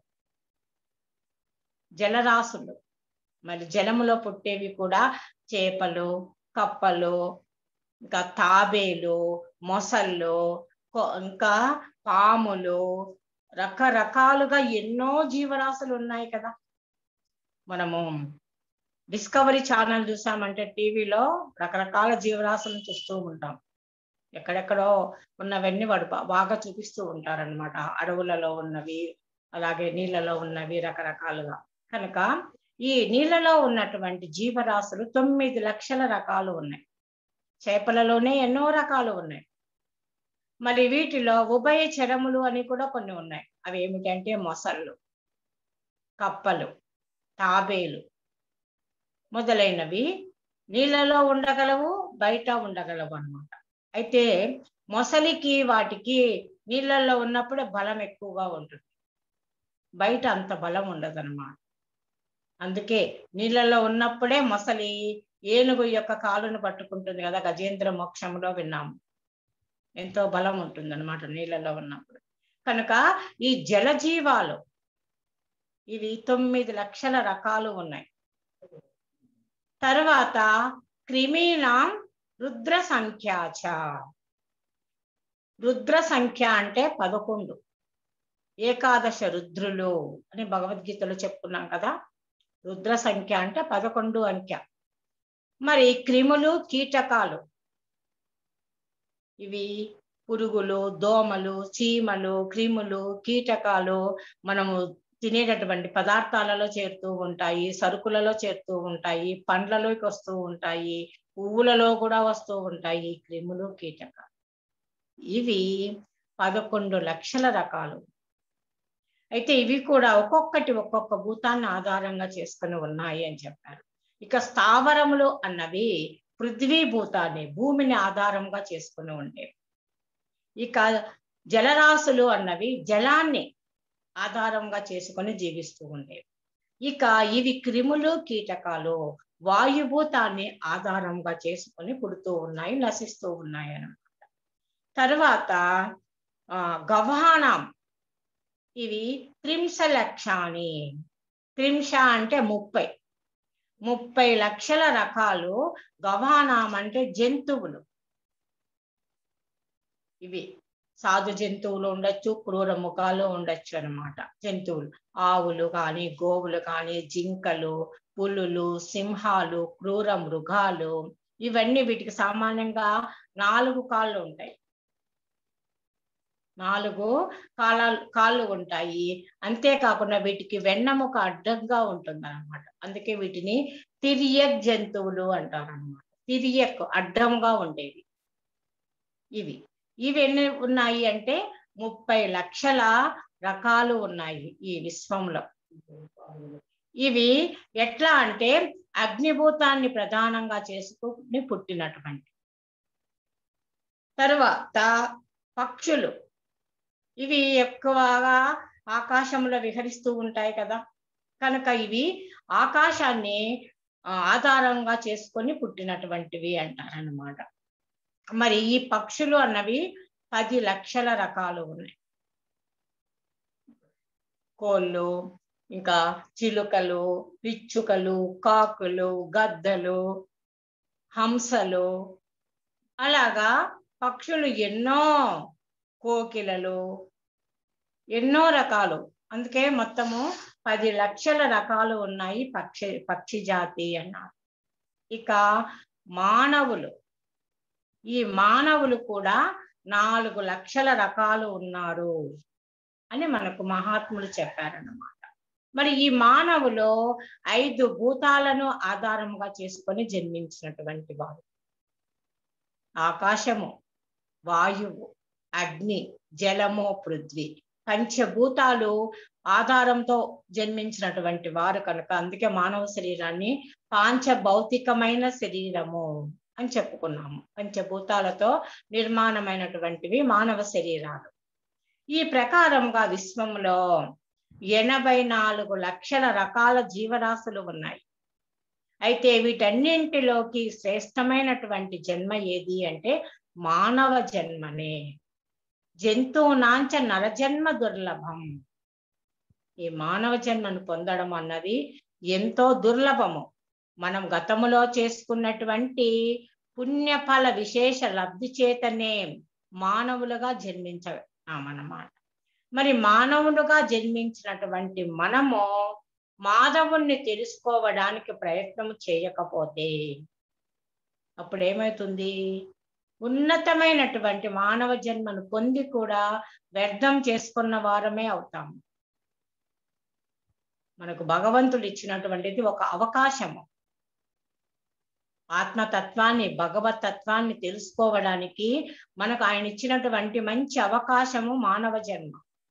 జలరాశులు మరి జలములో పుట్టేవి కూడా చేపలు కప్పలు ఇంకా తాబేలు మొసళ్ళు ఇంకా పాములు రకరకాలుగా ఎన్నో జీవరాశులు ఉన్నాయి కదా మనము డిస్కవరీ ఛానల్ చూసామంటే టీవీలో రకరకాల జీవరాశులను చూస్తూ ఉంటాం ఎక్కడెక్కడో ఉన్నవన్నీ వాడు బాగా చూపిస్తూ ఉంటారనమాట అడవులలో ఉన్నవి అలాగే నీళ్ళలో ఉన్నవి రకరకాలుగా కనుక ఈ నీళ్ళలో ఉన్నటువంటి జీవరాశులు తొమ్మిది లక్షల రకాలు ఉన్నాయి చేపలలోనే ఎన్నో రకాలు ఉన్నాయి మరి వీటిలో ఉభయ చరములు అని కూడా కొన్ని ఉన్నాయి అవి ఏమిటంటే మొసళ్ళు కప్పలు తాబేలు మొదలైనవి నీళ్ళలో ఉండగలవు బయట ఉండగలవు అనమాట అయితే మొసలికి వాటికి నీళ్ళల్లో ఉన్నప్పుడే బలం ఎక్కువగా ఉంటుంది బయట అంత బలం ఉండదు అనమాట అందుకే నీళ్ళలో ఉన్నప్పుడే మొసలి ఏనుగు యొక్క కాలును పట్టుకుంటుంది కదా గజేంద్ర మోక్షంలో విన్నాము ఎంతో బలం ఉంటుంది అనమాట నీళ్ళలో ఉన్నప్పుడు కనుక ఈ జలజీవాలు ఇవి తొమ్మిది లక్షల రకాలు ఉన్నాయి తర్వాత క్రిమీణాం రుద్ర సంఖ్యాచ రుద్ర సంఖ్య అంటే పదకొండు ఏకాదశ రుద్రులు అని భగవద్గీతలో చెప్పుకున్నాం కదా రుద్ర సంఖ్య అంటే పదకొండు అంకె మరి క్రిములు కీటకాలు ఇవి పురుగులు దోమలు చీమలు క్రిములు కీటకాలు మనము తినేటటువంటి పదార్థాలలో చేరుతూ ఉంటాయి సరుకులలో చేరుతూ ఉంటాయి పండ్లలోకి వస్తూ ఉంటాయి పువ్వులలో కూడా వస్తూ ఉంటాయి క్రిములు కీటకాలు ఇవి పదకొండు లక్షల రకాలు అయితే ఇవి కూడా ఒక్కొక్కటి ఒక్కొక్క భూతాన్ని ఆధారంగా చేసుకుని ఉన్నాయి అని చెప్పారు ఇక స్థావరములు అన్నవి పృథ్వీ భూతాన్ని భూమిని ఆధారంగా చేసుకుని ఉండేవి ఇక జలరాశులు అన్నవి జలాన్ని ఆధారంగా చేసుకొని జీవిస్తూ ఉండేవి ఇక ఇవి క్రిములు కీటకాలు వాయుభూతాన్ని ఆధారంగా చేసుకొని పుడుతూ ఉన్నాయి నశిస్తూ ఉన్నాయి అన్నమాట తర్వాత ఆ గవానం ఇవి త్రింశ లక్షాని త్రింశ అంటే ముప్పై ముప్పై లక్షల రకాలు గవానాం అంటే జంతువులు ఇవి సాధు జంతువులు ఉండొచ్చు క్రూర ముఖాలు ఉండొచ్చు అన్నమాట జంతువులు ఆవులు కానీ గోవులు కానీ జింకలు పులులు సింహాలు క్రూర మృగాలు ఇవన్నీ వీటికి సామాన్యంగా నాలుగు కాళ్ళు ఉంటాయి నాలుగు కాళ్ళ కాళ్ళు ఉంటాయి అంతేకాకుండా వీటికి వెన్నముక అడ్డంగా ఉంటుంది అనమాట అందుకే వీటిని తిరియక్ జంతువులు అంటారు అనమాట తిరియక్ అడ్డంగా ఉండేవి ఇవి ఇవి ఎన్ని ఉన్నాయి అంటే ముప్పై లక్షల రకాలు ఉన్నాయి ఈ విశ్వంలో ఇవి ఎట్లా అంటే అగ్నిభూతాన్ని ప్రధానంగా చేసుకుని పుట్టినటువంటి తరువాత పక్షులు ఇవి ఎక్కువగా ఆకాశంలో విహరిస్తూ ఉంటాయి కదా కనుక ఇవి ఆకాశాన్ని ఆధారంగా చేసుకొని పుట్టినటువంటివి అంటారనమాట మరి ఈ పక్షులు అన్నవి పది లక్షల రకాలు ఉన్నాయి కోళ్ళు ఇంకా చిలుకలు పిచ్చుకలు కాకులు గద్దలు హంసలు అలాగా పక్షులు ఎన్నో కోకిలలు ఎన్నో రకాలు అందుకే మొత్తము పది లక్షల రకాలు ఉన్నాయి పక్షి పక్షి జాతి అన్నారు ఇక మానవులు ఈ మానవులు కూడా నాలుగు లక్షల రకాలు ఉన్నారు అని మనకు మహాత్ములు చెప్పారన్నమాట మరి ఈ మానవులు ఐదు భూతాలను ఆధారముగా చేసుకొని జన్మించినటువంటి వారు ఆకాశము వాయువు అగ్ని జలము పృథ్వీ పంచభూతాలు ఆధారంతో జన్మించినటువంటి వారు కనుక అందుకే మానవ శరీరాన్ని పాంచభౌతికమైన శరీరము అని చెప్పుకున్నాము పంచభూతాలతో నిర్మాణమైనటువంటివి మానవ శరీరాలు ఈ ప్రకారంగా విశ్వంలో ఎనభై నాలుగు లక్షల రకాల జీవరాశులు ఉన్నాయి అయితే వీటన్నింటిలోకి శ్రేష్టమైనటువంటి జన్మ ఏది అంటే మానవ జన్మనే జంతువునాంచ నరజన్మ దుర్లభం ఈ మానవ జన్మను పొందడం అన్నది ఎంతో దుర్లభము మనం గతములో చేసుకున్నటువంటి పుణ్యఫల విశేష లబ్ధి చేతనే మానవులుగా జన్మించామన్నమాట మరి మానవులుగా జన్మించినటువంటి మనము మాధవుణ్ణి తెలుసుకోవడానికి ప్రయత్నం చేయకపోతే అప్పుడు ఏమవుతుంది ఉన్నతమైనటువంటి మానవ జన్మను పొంది కూడా వ్యర్థం చేసుకున్న వారమే అవుతాము మనకు భగవంతుడు ఇచ్చినటువంటిది ఒక అవకాశము ఆత్మతత్వాన్ని భగవత్ తత్వాన్ని తెలుసుకోవడానికి మనకు ఆయన ఇచ్చినటువంటి మంచి అవకాశము మానవ జన్మ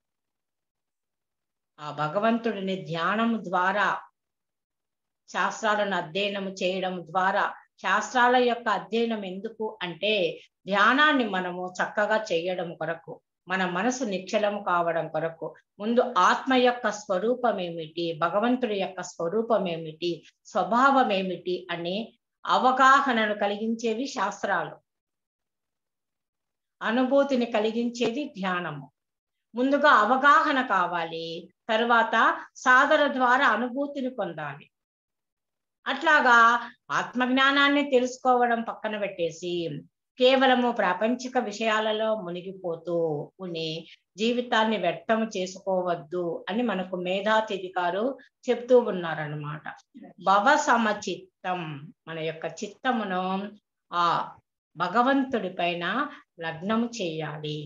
ఆ భగవంతుడిని ధ్యానం ద్వారా శాస్త్రాలను అధ్యయనం చేయడం ద్వారా శాస్త్రాల యొక్క అధ్యయనం ఎందుకు అంటే ధ్యానాన్ని మనము చక్కగా చేయడం కొరకు మన మనసు నిశ్చలం కావడం కొరకు ముందు ఆత్మ యొక్క స్వరూపం ఏమిటి భగవంతుడి యొక్క స్వరూపం ఏమిటి స్వభావం ఏమిటి అనే అవగాహనను కలిగించేవి శాస్త్రాలు అనుభూతిని కలిగించేది ధ్యానము ముందుగా అవగాహన కావాలి తరువాత సాధన ద్వారా అనుభూతిని పొందాలి అట్లాగా ఆత్మజ్ఞానాన్ని తెలుసుకోవడం పక్కన పెట్టేసి కేవలము ప్రాపంచిక విషయాలలో మునిగిపోతూ ఉని జీవితాన్ని వ్యర్థం చేసుకోవద్దు అని మనకు మేధాతిథి గారు చెప్తూ ఉన్నారనమాట భవ సమచిత్తం మన యొక్క చిత్తమును ఆ భగవంతుడి పైన లగ్నము చేయాలి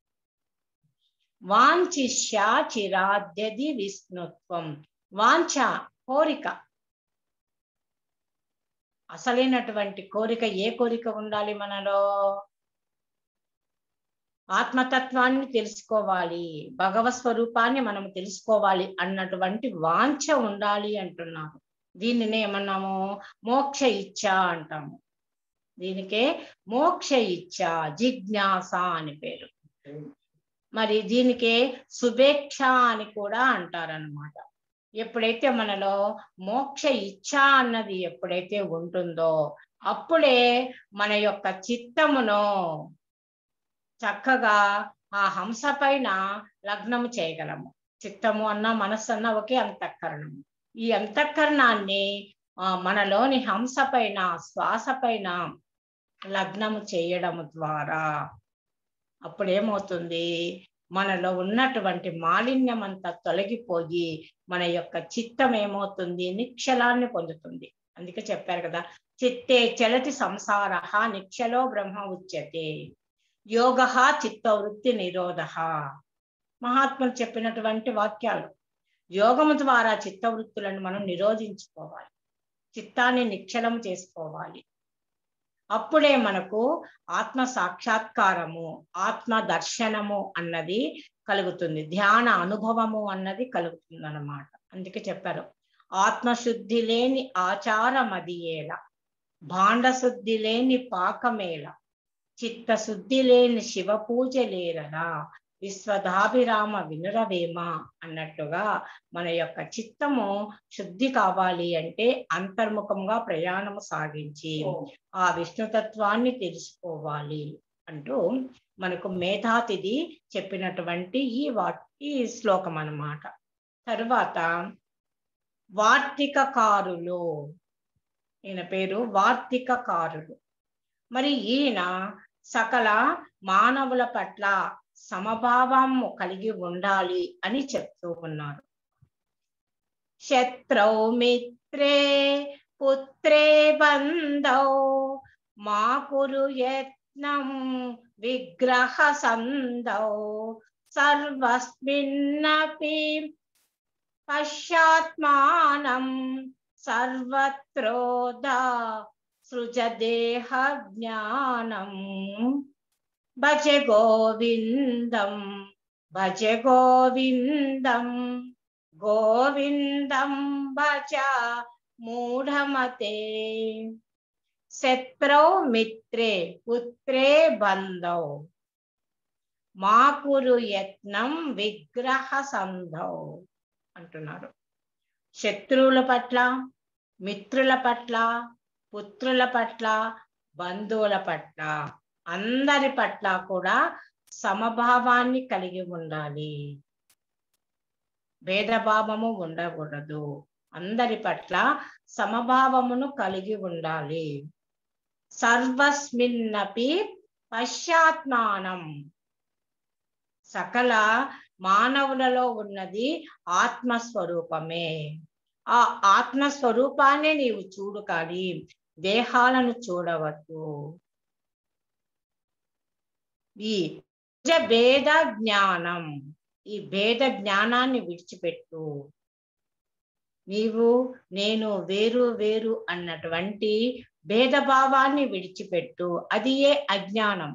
వాంఛిష్య చిరాద్యది విష్ణుత్వం వాంఛ కోరిక అసలైనటువంటి కోరిక ఏ కోరిక ఉండాలి మనలో ఆత్మతత్వాన్ని తెలుసుకోవాలి భగవత్ స్వరూపాన్ని మనం తెలుసుకోవాలి అన్నటువంటి వాంఛ ఉండాలి అంటున్నారు దీనిని ఏమన్నాము మోక్ష ఇచ్చ అంటాము దీనికే మోక్ష ఇచ్చ జిజ్ఞాస అని పేరు మరి దీనికే శుభేక్ష అని కూడా అంటారనమాట ఎప్పుడైతే మనలో మోక్ష ఇచ్చ అన్నది ఎప్పుడైతే ఉంటుందో అప్పుడే మన యొక్క చిత్తమును చక్కగా ఆ హంస పైన లగ్నము చేయగలము చిత్తము అన్న మనస్సు అన్న ఒకే అంతఃకరణము ఈ అంతఃకరణాన్ని ఆ మనలోని హంస పైన శ్వాస పైన లగ్నము చేయడం ద్వారా అప్పుడేమవుతుంది మనలో ఉన్నటువంటి మాలిన్యం అంతా తొలగిపోయి మన యొక్క చిత్తం ఏమవుతుంది నిక్షలాన్ని పొందుతుంది అందుకే చెప్పారు కదా చిత్తే చలతి సంసార నిక్షలో బ్రహ్మ ఉచ్యతే యోగ చిత్తవృత్తి నిరోధ మహాత్ములు చెప్పినటువంటి వాక్యాలు యోగము ద్వారా చిత్తవృత్తులను మనం నిరోధించుకోవాలి చిత్తాన్ని నిక్షలం చేసుకోవాలి అప్పుడే మనకు ఆత్మ సాక్షాత్కారము ఆత్మ దర్శనము అన్నది కలుగుతుంది ధ్యాన అనుభవము అన్నది కలుగుతుంది అన్నమాట అందుకే చెప్పారు ఆత్మశుద్ధి లేని ఆచారమదియేల భాండ శుద్ధి లేని పాకమేల చిత్తశుద్ధి లేని శివ పూజ లేరనా విశ్వదాభిరామ వినురవేమ అన్నట్టుగా మన యొక్క చిత్తము శుద్ధి కావాలి అంటే అంతర్ముఖంగా ప్రయాణము సాగించి ఆ విష్ణుతత్వాన్ని తెలుసుకోవాలి అంటూ మనకు మేధాతిథి చెప్పినటువంటి ఈ వా ఈ శ్లోకం అన్నమాట తరువాత వార్తికకారులు ఈయన పేరు వార్తికకారులు మరి ఈయన సకల మానవుల పట్ల సమభావము కలిగి ఉండాలి అని చెప్తూ ఉన్నారు శత్రౌ మిత్రే పుత్రే బంధౌ మా కురు యత్నం విగ్రహ సందౌ సర్వస్మిన్నపి పశ్చాత్మానం సర్వత్రోదా సృజదేహ జ్ఞానం భజ గోవిందం భజ గోవిందం గోవిందం భజ మూఢమతే శత్రౌ మిత్రే పుత్రే బంధౌ మా కురు యత్నం విగ్రహ సంధౌ అంటున్నారు శత్రువుల పట్ల మిత్రుల పట్ల పుత్రుల పట్ల బంధువుల పట్ల అందరి పట్ల కూడా సమభావాన్ని కలిగి ఉండాలి భేదభావము ఉండకూడదు అందరి పట్ల సమభావమును కలిగి ఉండాలి సర్వస్మిన్నపి పశ్చాత్మానం సకల మానవులలో ఉన్నది ఆత్మస్వరూపమే ఆ ఆత్మస్వరూపాన్ని నీవు చూడు కానీ దేహాలను చూడవద్దు ఈ భేద జ్ఞానం ఈ భేద జ్ఞానాన్ని విడిచిపెట్టు నీవు నేను వేరు వేరు అన్నటువంటి భేదభావాన్ని విడిచిపెట్టు అది ఏ అజ్ఞానం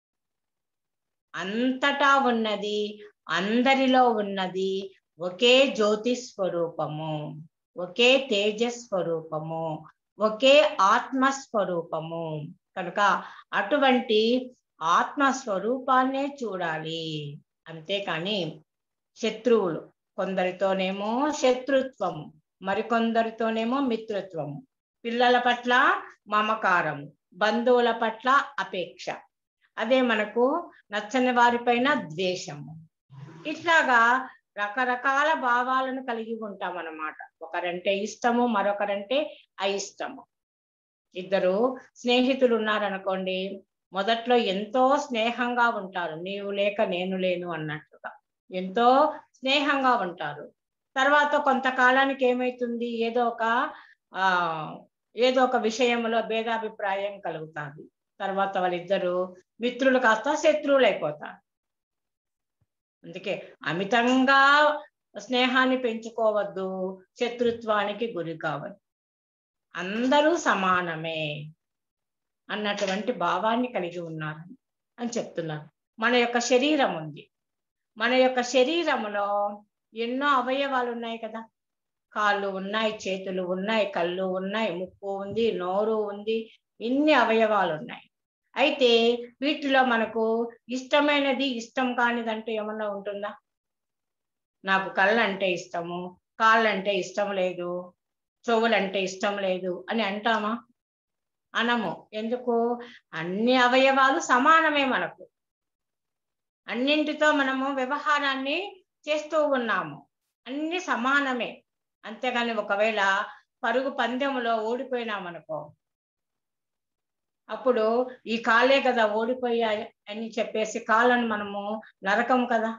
అంతటా ఉన్నది అందరిలో ఉన్నది ఒకే జ్యోతి స్వరూపము ఒకే తేజస్వరూపము ఒకే ఆత్మస్వరూపము కనుక అటువంటి ఆత్మస్వరూపాన్నే చూడాలి అంతేకాని శత్రువులు కొందరితోనేమో శత్రుత్వము మరికొందరితోనేమో మిత్రత్వము పిల్లల పట్ల మమకారము బంధువుల పట్ల అపేక్ష అదే మనకు నచ్చని వారిపైన ద్వేషము ఇట్లాగా రకరకాల భావాలను కలిగి ఉంటాం అన్నమాట ఒకరంటే ఇష్టము మరొకరంటే అయిష్టము ఇద్దరు స్నేహితులు ఉన్నారనుకోండి మొదట్లో ఎంతో స్నేహంగా ఉంటారు నీవు లేక నేను లేను అన్నట్టుగా ఎంతో స్నేహంగా ఉంటారు తర్వాత కొంతకాలానికి ఏమైతుంది ఏదో ఒక ఆ ఏదో ఒక విషయంలో భేదాభిప్రాయం కలుగుతుంది తర్వాత వాళ్ళిద్దరు మిత్రులు కాస్త శత్రువులు అయిపోతారు అందుకే అమితంగా స్నేహాన్ని పెంచుకోవద్దు శత్రుత్వానికి గురి కావద్దు అందరూ సమానమే అన్నటువంటి భావాన్ని కలిగి ఉన్నారు అని చెప్తున్నారు మన యొక్క శరీరం ఉంది మన యొక్క శరీరములో ఎన్నో అవయవాలు ఉన్నాయి కదా కాళ్ళు ఉన్నాయి చేతులు ఉన్నాయి కళ్ళు ఉన్నాయి ముక్కు ఉంది నోరు ఉంది ఇన్ని అవయవాలు ఉన్నాయి అయితే వీటిలో మనకు ఇష్టమైనది ఇష్టం కానిదంటూ ఏమన్నా ఉంటుందా నాకు కళ్ళు అంటే ఇష్టము కాళ్ళంటే ఇష్టం లేదు చెవులంటే ఇష్టం లేదు అని అంటామా అనము ఎందుకు అన్ని అవయవాలు సమానమే మనకు అన్నింటితో మనము వ్యవహారాన్ని చేస్తూ ఉన్నాము అన్ని సమానమే అంతేగాని ఒకవేళ పరుగు పందెంలో ఓడిపోయినామనుకో అప్పుడు ఈ కాలే కదా ఓడిపోయాయి అని చెప్పేసి కాళ్ళను మనము నరకం కదా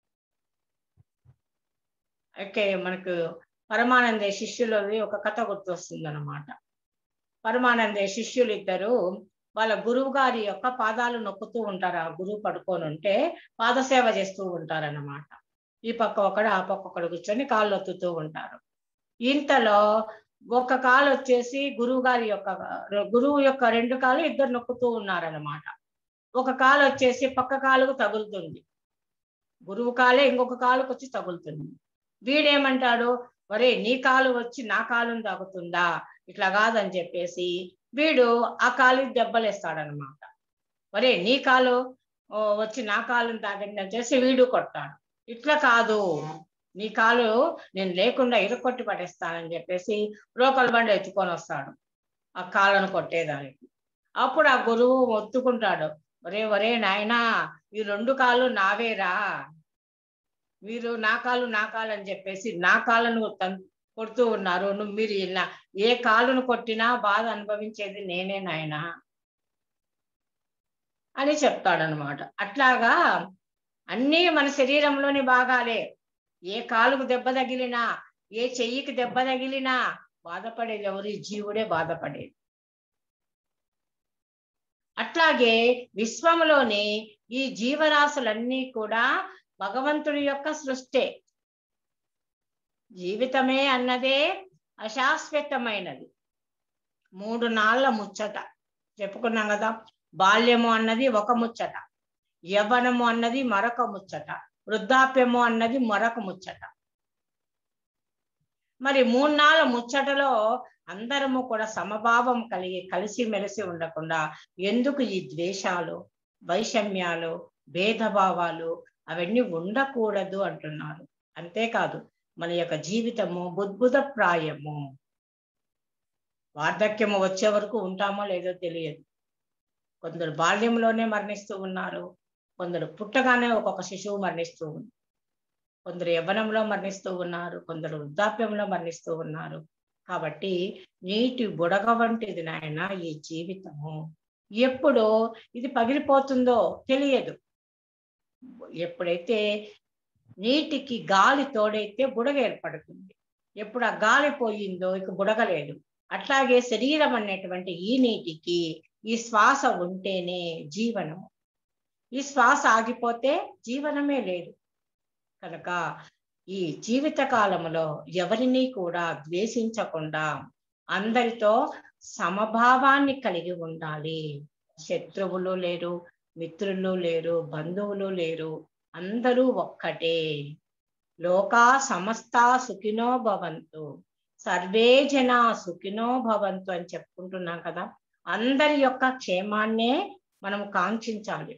ఓకే మనకు పరమానందే శిష్యులది ఒక కథ గుర్తొస్తుంది అనమాట పరమానందే శిష్యులు ఇద్దరు వాళ్ళ గురువు గారి యొక్క పాదాలు నొక్కుతూ ఉంటారు ఆ గురువు పడుకొని ఉంటే పాదసేవ చేస్తూ ఉంటారన్నమాట ఈ పక్క ఒకడు ఆ పక్క ఒకడు కూర్చొని కాళ్ళు ఒత్తుతూ ఉంటారు ఇంతలో ఒక కాలు వచ్చేసి గురువు గారి యొక్క గురువు యొక్క రెండు కాలు ఇద్దరు నొక్కుతూ ఉన్నారన్నమాట ఒక కాలు వచ్చేసి పక్క కాలుకు తగులుతుంది గురువు కాలే ఇంకొక కాలుకు వచ్చి తగులుతుంది వీడేమంటాడు ఒరే నీ కాలు వచ్చి నా కాలుని తాగుతుందా ఇట్లా కాదని చెప్పేసి వీడు ఆ కాలు దెబ్బలేస్తాడనమాట ఒరే నీ కాలు ఓ, వచ్చి నా కాలుని తాగండి అని చేసి వీడు కొట్టాడు ఇట్లా కాదు నీ కాలు నేను లేకుండా ఇరుకొట్టి పడేస్తానని చెప్పేసి రోకల్ బండి ఎత్తుకొని వస్తాడు ఆ కాళ్ళను కొట్టేదానికి అప్పుడు ఆ గురువు ఒత్తుకుంటాడు ఒరే ఒరే నాయనా ఈ రెండు కాళ్ళు నావేరా మీరు నా కాలు నా కాలు అని చెప్పేసి నా కాళ్ళను తన్- కొడుతూ ఉన్నారు నువ్వు మీరు ఇలా ఏ కాలును కొట్టినా బాధ అనుభవించేది నేనే నాయనా అని చెప్తాడనమాట అట్లాగా అన్నీ మన శరీరంలోని భాగాలే ఏ కాలుకు దెబ్బ తగిలినా ఏ చెయ్యికి దెబ్బ తగిలినా బాధపడేది ఎవరు ఈ జీవుడే బాధపడేది అట్లాగే విశ్వంలోని ఈ జీవరాశులన్నీ కూడా భగవంతుడి యొక్క సృష్టే జీవితమే అన్నదే అశాశ్వతమైనది మూడు నాళ్ళ ముచ్చట చెప్పుకున్నాం కదా బాల్యము అన్నది ఒక ముచ్చట యవ్వనము అన్నది మరొక ముచ్చట వృద్ధాప్యము అన్నది మరొక ముచ్చట మరి మూడు నాళ్ళ ముచ్చటలో అందరము కూడా సమభావం కలిగి కలిసి మెలిసి ఉండకుండా ఎందుకు ఈ ద్వేషాలు వైషమ్యాలు భేదభావాలు అవన్నీ ఉండకూడదు అంటున్నారు అంతేకాదు మన యొక్క జీవితము బుద్భుత ప్రాయము వార్ధక్యము వచ్చే వరకు ఉంటామో లేదో తెలియదు కొందరు బాల్యంలోనే మరణిస్తూ ఉన్నారు కొందరు పుట్టగానే ఒక్కొక్క శిశువు మరణిస్తూ ఉంది కొందరు యవ్వనంలో మరణిస్తూ ఉన్నారు కొందరు వృద్ధాప్యంలో మరణిస్తూ ఉన్నారు కాబట్టి నీటి బుడగ వంటిది నాయన ఈ జీవితము ఎప్పుడు ఇది పగిలిపోతుందో తెలియదు ఎప్పుడైతే నీటికి గాలి తోడైతే బుడగ ఏర్పడుతుంది ఎప్పుడు ఆ గాలి పోయిందో ఇక బుడగ లేదు అట్లాగే శరీరం అనేటువంటి ఈ నీటికి ఈ శ్వాస ఉంటేనే జీవనము ఈ శ్వాస ఆగిపోతే జీవనమే లేదు కనుక ఈ జీవిత కాలంలో ఎవరిని కూడా ద్వేషించకుండా అందరితో సమభావాన్ని కలిగి ఉండాలి శత్రువులు లేరు మిత్రులు లేరు బంధువులు లేరు అందరూ ఒక్కటే లోకా సమస్త సుఖినో భవంతు సర్వే జన సుఖినో భవంతు అని చెప్పుకుంటున్నాం కదా అందరి యొక్క క్షేమాన్నే మనం కాంక్షించాలి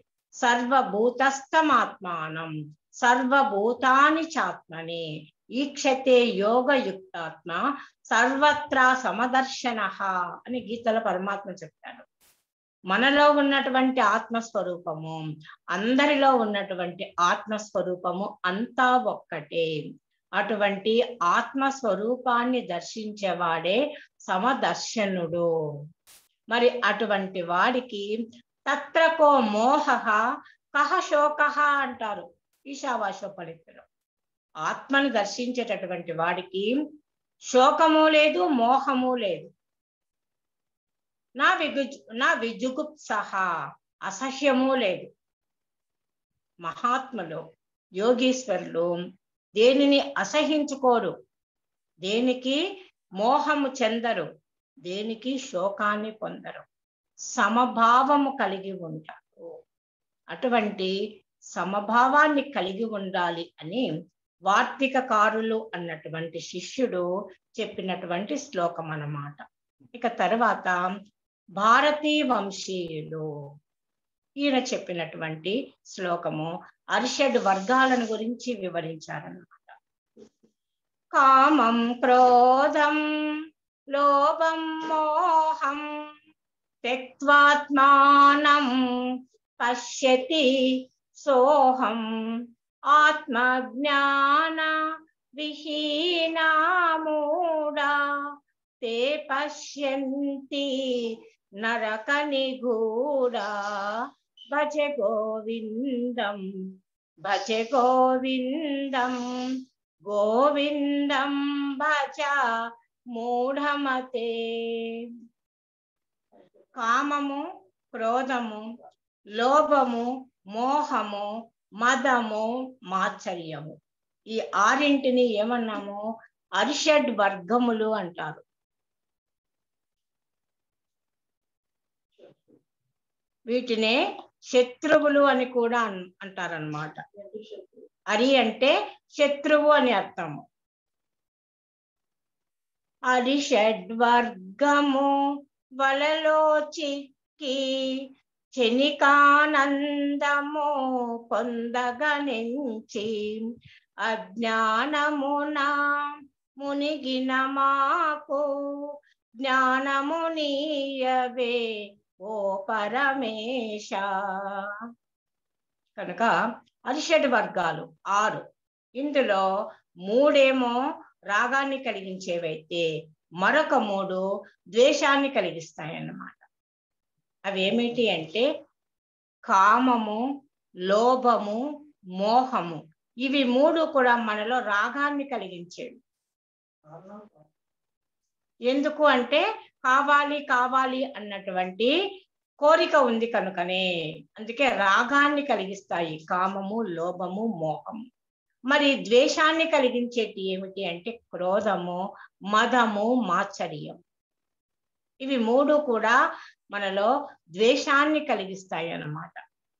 సర్వభూతస్థమాత్మానం సర్వభూతాని చాత్మని ఈక్షతే యోగయుక్తాత్మ సర్వత్రా సమదర్శన అని గీతల పరమాత్మ చెప్పాడు మనలో ఉన్నటువంటి ఆత్మస్వరూపము అందరిలో ఉన్నటువంటి ఆత్మస్వరూపము అంతా ఒక్కటే అటువంటి ఆత్మస్వరూపాన్ని దర్శించేవాడే సమదర్శనుడు మరి అటువంటి వాడికి తత్రకో మోహ కహ శోక అంటారు ఈశావాసోపనిషత్తులో ఆత్మను దర్శించేటటువంటి వాడికి శోకము లేదు మోహము లేదు నా విగు నా విజుగుప్సహ అసహ్యము లేదు మహాత్ములు యోగీశ్వరులు దేనిని అసహించుకోరు దేనికి మోహము చెందరు దేనికి శోకాన్ని పొందరు సమభావము కలిగి ఉంటారు అటువంటి సమభావాన్ని కలిగి ఉండాలి అని వార్తికకారులు అన్నటువంటి శిష్యుడు చెప్పినటువంటి శ్లోకం అన్నమాట ఇక తర్వాత భారతీ వంశీయులు ఈయన చెప్పినటువంటి శ్లోకము అరిషడ్ వర్గాలను గురించి వివరించారన్నమాట కామం క్రోధం లోభం మోహం త్యక్వాత్మానం పశ్యతి సోహం ఆత్మజ్ఞాన విహీనామూడా తే పశ్యంతి నరక నిగూడా భజ గోవిందం భజ గోవిందం గోవిందం భజ మూఢమతే కామము క్రోధము లోభము మోహము మదము మాత్సర్యము ఈ ఆరింటిని ఏమన్నాము అరిషడ్ వర్గములు అంటారు వీటినే శత్రువులు అని కూడా అన్- అంటారన్నమాట అరి అంటే శత్రువు అని అర్థము అరిషడ్వర్గము వలలో చిక్కి క్షణికానందము పొందగనించి అజ్ఞానమున మునిగిన మాకు జ్ఞానము నీయవే ఓ పరమేశ కనుక అరిషడ్ వర్గాలు ఆరు ఇందులో మూడేమో రాగాన్ని కలిగించేవైతే మరొక మూడు ద్వేషాన్ని కలిగిస్తాయన్నమాట అవి ఏమిటి అంటే కామము లోభము మోహము ఇవి మూడు కూడా మనలో రాగాన్ని కలిగించేవి ఎందుకు అంటే కావాలి కావాలి అన్నటువంటి కోరిక ఉంది కనుకనే అందుకే రాగాన్ని కలిగిస్తాయి కామము లోభము మోహము మరి ద్వేషాన్ని కలిగించేటి ఏమిటి అంటే క్రోధము మదము మాత్సర్యం ఇవి మూడు కూడా మనలో ద్వేషాన్ని కలిగిస్తాయి అన్నమాట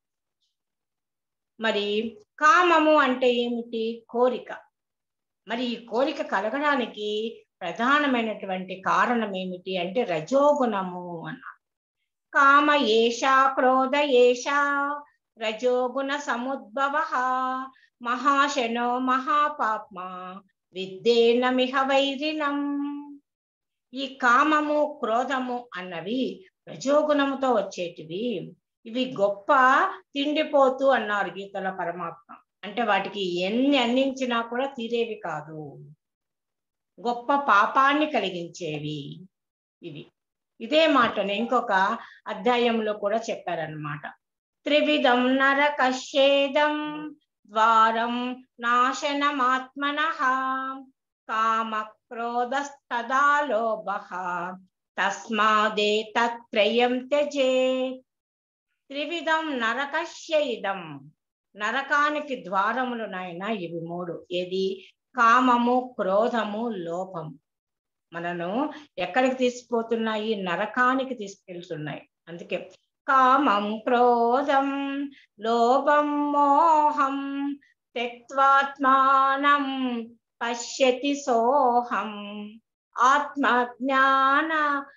మరి కామము అంటే ఏమిటి కోరిక మరి ఈ కోరిక కలగడానికి ప్రధానమైనటువంటి కారణం ఏమిటి అంటే రజోగుణము అన్నారు కామ ఏషా క్రోధ ఏషా రజోగుణ సముద్భవ మహాశనో మహాపాప్మ విద్యేనమిహ వైరినం ఈ కామము క్రోధము అన్నవి రజోగుణముతో వచ్చేటివి ఇవి గొప్ప తిండిపోతూ అన్నారు గీతల పరమాత్మ అంటే వాటికి ఎన్ని అందించినా కూడా తీరేవి కాదు గొప్ప పాపాన్ని కలిగించేవి ఇవి ఇదే మాటను ఇంకొక అధ్యాయంలో కూడా చెప్పారనమాట త్రివిధం నరకషేదం ద్వారం నాశనమాత్మన కామ క్రోధస్తదా లోభ తస్మాదే తత్రయం త్యజే త్రివిధం నరకస్యయిదం నరకానికి ద్వారములు నాయన ఇవి మూడు ఏది కామము క్రోధము లోపము మనను ఎక్కడికి తీసుకుపోతున్నాయి నరకానికి తీసుకెళ్తున్నాయి అందుకే కామం క్రోధం లోభం మోహం త్యక్వాత్మానం పశ్యతి సోహం ఆత్మజ్ఞాన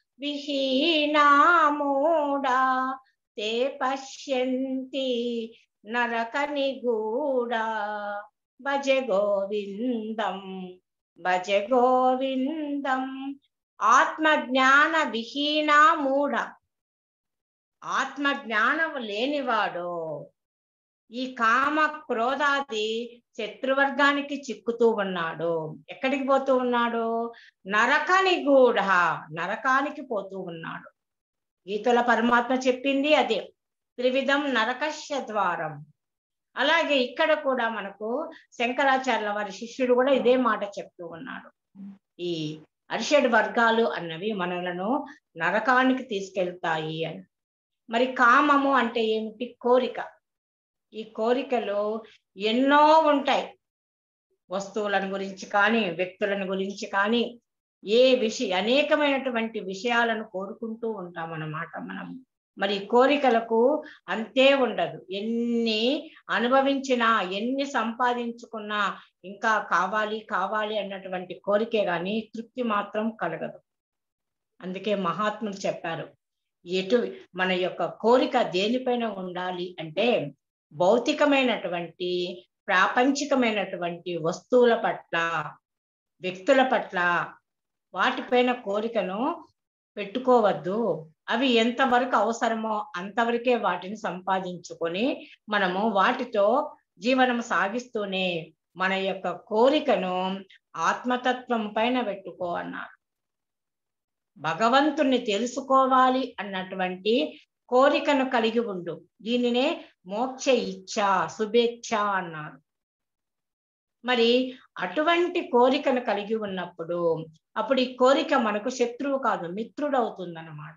విహీనామూడా తే పశ్యంతి నరక నిగూడా భజ గోవిందం భజ గోవిందం ఆత్మజ్ఞాన విహీనా మూఢ ఆత్మజ్ఞానము లేనివాడు ఈ కామ క్రోధాది శత్రువర్గానికి చిక్కుతూ ఉన్నాడు ఎక్కడికి పోతూ ఉన్నాడు నరకాని కూడా నరకానికి పోతూ ఉన్నాడు గీతల పరమాత్మ చెప్పింది అదే త్రివిధం నరకశ ద్వారం అలాగే ఇక్కడ కూడా మనకు శంకరాచార్యుల వారి శిష్యుడు కూడా ఇదే మాట చెప్తూ ఉన్నాడు ఈ అరిషడ్ వర్గాలు అన్నవి మనలను నరకానికి తీసుకెళ్తాయి అని మరి కామము అంటే ఏమిటి కోరిక ఈ కోరికలు ఎన్నో ఉంటాయి వస్తువులను గురించి కానీ వ్యక్తులను గురించి కానీ ఏ విషయ అనేకమైనటువంటి విషయాలను కోరుకుంటూ ఉంటాం అన్నమాట మనం మరి కోరికలకు అంతే ఉండదు ఎన్ని అనుభవించినా ఎన్ని సంపాదించుకున్నా ఇంకా కావాలి కావాలి అన్నటువంటి కోరికే గాని తృప్తి మాత్రం కలగదు అందుకే మహాత్ములు చెప్పారు ఎటు మన యొక్క కోరిక దేనిపైన ఉండాలి అంటే భౌతికమైనటువంటి ప్రాపంచికమైనటువంటి వస్తువుల పట్ల వ్యక్తుల పట్ల వాటిపైన కోరికను పెట్టుకోవద్దు అవి ఎంతవరకు అవసరమో అంతవరకే వాటిని సంపాదించుకొని మనము వాటితో జీవనం సాగిస్తూనే మన యొక్క కోరికను ఆత్మతత్వం పైన పెట్టుకో అన్నారు భగవంతుణ్ణి తెలుసుకోవాలి అన్నటువంటి కోరికను కలిగి ఉండు దీనినే మోక్ష ఇచ్ఛ శుభేచ్ఛ అన్నారు మరి అటువంటి కోరికను కలిగి ఉన్నప్పుడు అప్పుడు ఈ కోరిక మనకు శత్రువు కాదు మిత్రుడు అవుతుందన్నమాట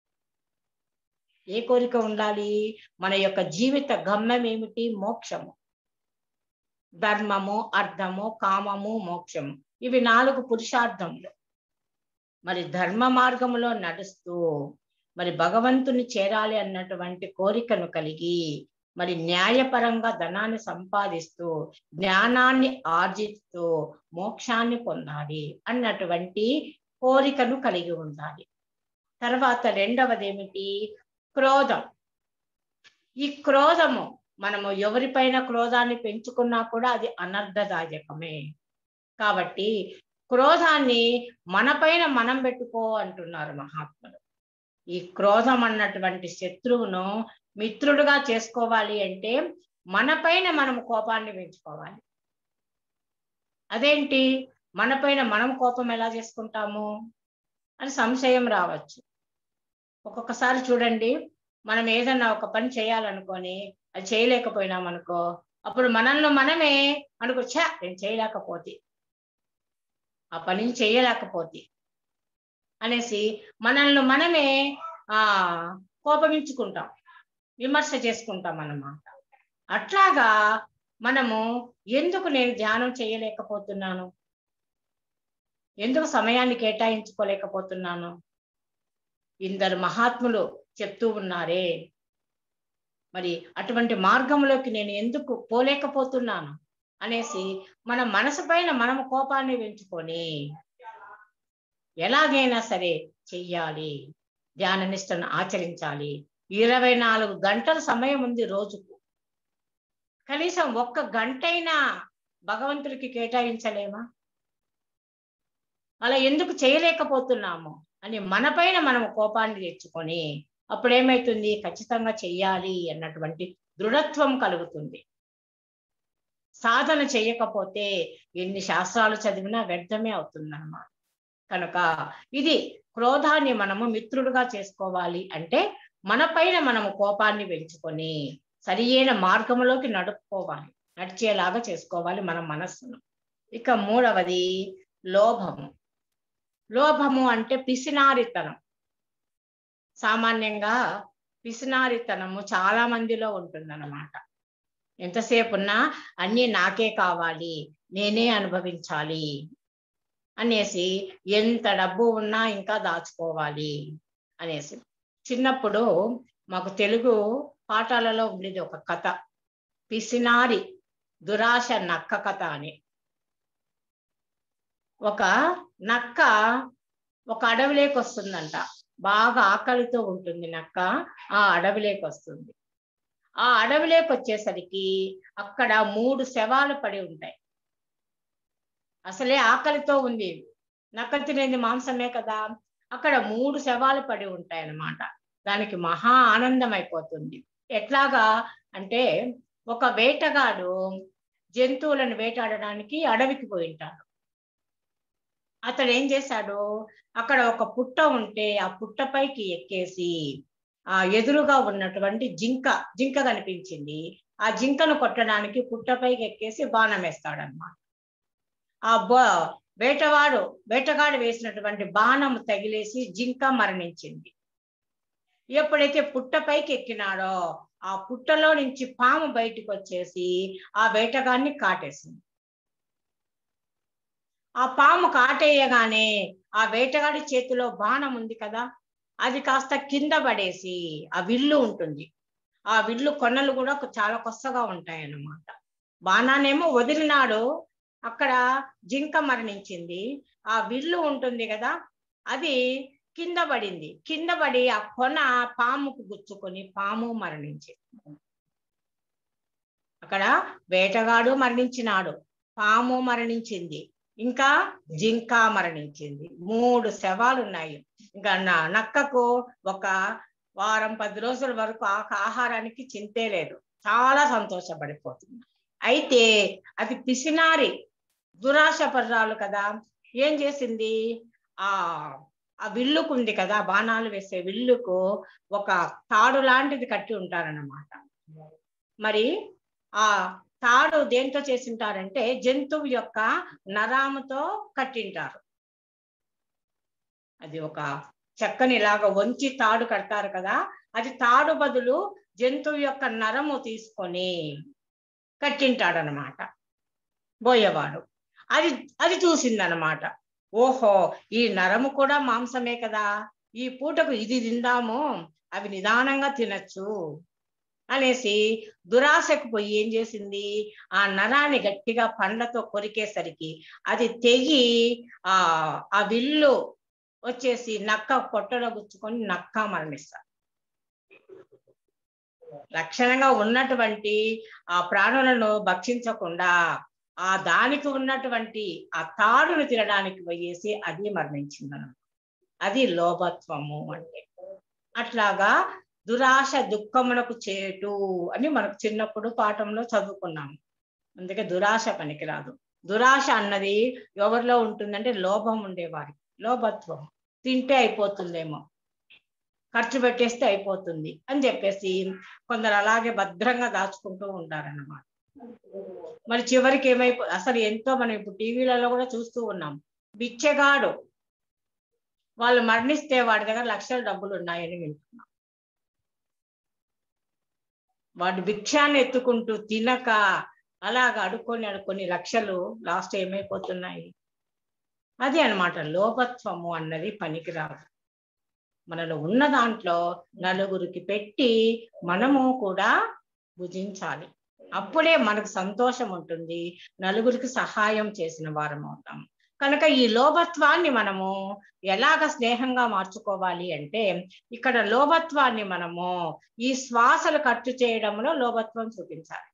ఏ కోరిక ఉండాలి మన యొక్క జీవిత గమ్యం ఏమిటి మోక్షము ధర్మము అర్థము కామము మోక్షము ఇవి నాలుగు పురుషార్థములు మరి ధర్మ మార్గములో నడుస్తూ మరి భగవంతుని చేరాలి అన్నటువంటి కోరికను కలిగి మరి న్యాయపరంగా ధనాన్ని సంపాదిస్తూ జ్ఞానాన్ని ఆర్జిస్తూ మోక్షాన్ని పొందాలి అన్నటువంటి కోరికను కలిగి ఉండాలి తర్వాత రెండవది ఏమిటి క్రోధం ఈ క్రోధము మనము ఎవరిపైన క్రోధాన్ని పెంచుకున్నా కూడా అది అనర్థదాయకమే కాబట్టి క్రోధాన్ని మనపైన మనం పెట్టుకో అంటున్నారు మహాత్ములు ఈ క్రోధం అన్నటువంటి శత్రువును మిత్రుడుగా చేసుకోవాలి అంటే మనపైన మనం కోపాన్ని పెంచుకోవాలి అదేంటి మనపైన మనం కోపం ఎలా చేసుకుంటాము అని సంశయం రావచ్చు ఒక్కొక్కసారి చూడండి మనం ఏదన్నా ఒక పని చేయాలనుకొని అది చేయలేకపోయినాం అనుకో అప్పుడు మనల్ని మనమే అనుకో ఛా నేను చేయలేకపోతే ఆ పనిని చేయలేకపోతే అనేసి మనల్ని మనమే ఆ కోపగించుకుంటాం విమర్శ చేసుకుంటాం అన్నమాట అట్లాగా మనము ఎందుకు నేను ధ్యానం చేయలేకపోతున్నాను ఎందుకు సమయాన్ని కేటాయించుకోలేకపోతున్నాను ఇందరు మహాత్ములు చెప్తూ ఉన్నారే మరి అటువంటి మార్గంలోకి నేను ఎందుకు పోలేకపోతున్నాను అనేసి మన మనసు పైన మనము కోపాన్ని పెంచుకొని ఎలాగైనా సరే చెయ్యాలి ధ్యాన నిష్టను ఆచరించాలి ఇరవై నాలుగు గంటల సమయం ఉంది రోజుకు కనీసం ఒక్క గంటైనా భగవంతుడికి కేటాయించలేమా అలా ఎందుకు చేయలేకపోతున్నాము అని మనపైన మనం కోపాన్ని తెచ్చుకొని అప్పుడు ఏమైతుంది ఖచ్చితంగా చెయ్యాలి అన్నటువంటి దృఢత్వం కలుగుతుంది సాధన చేయకపోతే ఎన్ని శాస్త్రాలు చదివినా వ్యర్థమే అవుతుందన్నమాట కనుక ఇది క్రోధాన్ని మనము మిత్రుడుగా చేసుకోవాలి అంటే మన పైన మనము కోపాన్ని పెంచుకొని సరియైన మార్గంలోకి నడుపుకోవాలి నడిచేలాగా చేసుకోవాలి మన మనస్సును ఇక మూడవది లోభము లోభము అంటే పిసినారితనం సామాన్యంగా పిసినారితనము చాలా మందిలో ఉంటుందన్నమాట ఎంతసేపు ఉన్నా అన్నీ నాకే కావాలి నేనే అనుభవించాలి అనేసి ఎంత డబ్బు ఉన్నా ఇంకా దాచుకోవాలి అనేసి చిన్నప్పుడు మాకు తెలుగు పాఠాలలో ఉండేది ఒక కథ పిసినారి దురాశ నక్క కథ అని ఒక నక్క ఒక అడవిలోకి వస్తుందంట బాగా ఆకలితో ఉంటుంది నక్క ఆ అడవిలోకి వస్తుంది ఆ అడవిలోకి వచ్చేసరికి అక్కడ మూడు శవాలు పడి ఉంటాయి అసలే ఆకలితో ఉంది నక్క తినేది మాంసమే కదా అక్కడ మూడు శవాలు పడి ఉంటాయి అన్నమాట దానికి మహా ఆనందం అయిపోతుంది ఎట్లాగా అంటే ఒక వేటగాడు జంతువులను వేటాడడానికి అడవికి పోయింటాడు అతడు ఏం చేశాడు అక్కడ ఒక పుట్ట ఉంటే ఆ పుట్టపైకి ఎక్కేసి ఆ ఎదురుగా ఉన్నటువంటి జింక జింక కనిపించింది ఆ జింకను కొట్టడానికి పుట్టపైకి ఎక్కేసి బాణం వేస్తాడనమాట ఆ బా వేటవాడు వేటగాడు వేసినటువంటి బాణం తగిలేసి జింక మరణించింది ఎప్పుడైతే పుట్టపైకి ఎక్కినాడో ఆ పుట్టలో నుంచి పాము బయటికి వచ్చేసి ఆ వేటగాన్ని కాటేసింది ఆ పాము కాటేయగానే ఆ వేటగాడి చేతిలో బాణం ఉంది కదా అది కాస్త కింద పడేసి ఆ విల్లు ఉంటుంది ఆ విల్లు కొనలు కూడా చాలా కొత్తగా ఉంటాయి అన్నమాట బాణానేమో వదిలినాడు అక్కడ జింక మరణించింది ఆ విల్లు ఉంటుంది కదా అది కింద పడింది కింద పడి ఆ కొన పాముకు గుచ్చుకొని పాము మరణించింది అక్కడ వేటగాడు మరణించినాడు పాము మరణించింది ఇంకా జింక మరణించింది మూడు శవాలు ఉన్నాయి ఇంకా న- నక్కకు ఒక వారం పది రోజుల వరకు ఆ ఆహారానికి చింతే లేదు చాలా సంతోషపడిపోతుంది అయితే అది పిసినారి దురాశ పర్రాలు కదా ఏం చేసింది ఆ ఆ విల్లుకుంది కదా బాణాలు వేసే విల్లుకు ఒక తాడు లాంటిది కట్టి ఉంటారన్నమాట మరి ఆ తాడు దేంతో చేసింటారంటే జంతువు యొక్క నరాముతో కట్టింటారు అది ఒక చెక్కని ఇలాగ వంచి తాడు కడతారు కదా అది తాడు బదులు జంతువు యొక్క నరము తీసుకొని కట్టింటాడనమాట బోయేవాడు అది అది చూసిందనమాట ఓహో ఈ నరము కూడా మాంసమే కదా ఈ పూటకు ఇది తిందాము అవి నిదానంగా తినచ్చు అనేసి దురాశకు పోయి ఏం చేసింది ఆ నరాన్ని గట్టిగా పండ్లతో కొరికేసరికి అది తెగి ఆ ఆ విల్లు వచ్చేసి నక్క పొట్టలో గుచ్చుకొని నక్క మరణిస్తారు లక్షణంగా ఉన్నటువంటి ఆ ప్రాణులను భక్షించకుండా ఆ దానికి ఉన్నటువంటి ఆ తాడును తినడానికి పోయేసి అది మరణించిందన అది లోభత్వము అంటే అట్లాగా దురాశ దుఃఖమునకు చేటు అని మనకు చిన్నప్పుడు పాఠంలో చదువుకున్నాము అందుకే దురాశ పనికిరాదు దురాశ అన్నది ఎవరిలో ఉంటుందంటే లోభం ఉండేవారికి లోభత్వం తింటే అయిపోతుందేమో ఖర్చు పెట్టేస్తే అయిపోతుంది అని చెప్పేసి కొందరు అలాగే భద్రంగా దాచుకుంటూ ఉంటారన్నమాట మరి చివరికి ఏమైపో అసలు ఎంతో మనం ఇప్పుడు టీవీలలో కూడా చూస్తూ ఉన్నాం బిచ్చగాడు వాళ్ళు మరణిస్తే వాడి దగ్గర లక్షల డబ్బులు ఉన్నాయని వింటున్నాం వాడు భిక్షాన్ని ఎత్తుకుంటూ తినక అలాగ అడుక్కొని అడుక్కొని లక్షలు లాస్ట్ ఏమైపోతున్నాయి అది అన్నమాట లోపత్వము అన్నది పనికిరాదు మనలో ఉన్న దాంట్లో నలుగురికి పెట్టి మనము కూడా భుజించాలి అప్పుడే మనకు సంతోషం ఉంటుంది నలుగురికి సహాయం చేసిన వారం అవుతాం కనుక ఈ లోభత్వాన్ని మనము ఎలాగ స్నేహంగా మార్చుకోవాలి అంటే ఇక్కడ లోభత్వాన్ని మనము ఈ శ్వాసలు ఖర్చు చేయడంలో లోభత్వం చూపించాలి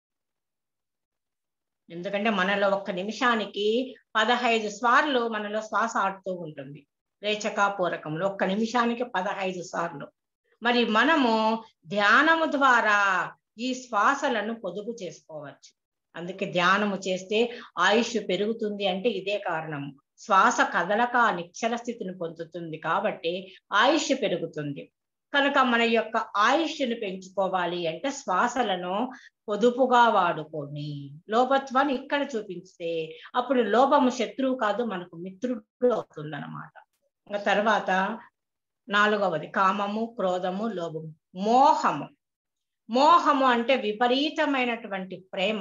ఎందుకంటే మనలో ఒక్క నిమిషానికి పదహైదు సార్లు మనలో శ్వాస ఆడుతూ ఉంటుంది రేచక పూరకంలో ఒక్క నిమిషానికి పదహైదు సార్లు మరి మనము ధ్యానము ద్వారా ఈ శ్వాసలను పొదుపు చేసుకోవచ్చు అందుకే ధ్యానము చేస్తే ఆయుష్ పెరుగుతుంది అంటే ఇదే కారణము శ్వాస కదలక నిశ్చల స్థితిని పొందుతుంది కాబట్టి ఆయుష్ పెరుగుతుంది కనుక మన యొక్క ఆయుష్ను పెంచుకోవాలి అంటే శ్వాసలను పొదుపుగా వాడుకొని లోపత్వాన్ని ఇక్కడ చూపిస్తే అప్పుడు లోపము శత్రువు కాదు మనకు మిత్రుడు అవుతుంది అనమాట ఇంకా తర్వాత నాలుగవది కామము క్రోధము లోభము మోహము మోహము అంటే విపరీతమైనటువంటి ప్రేమ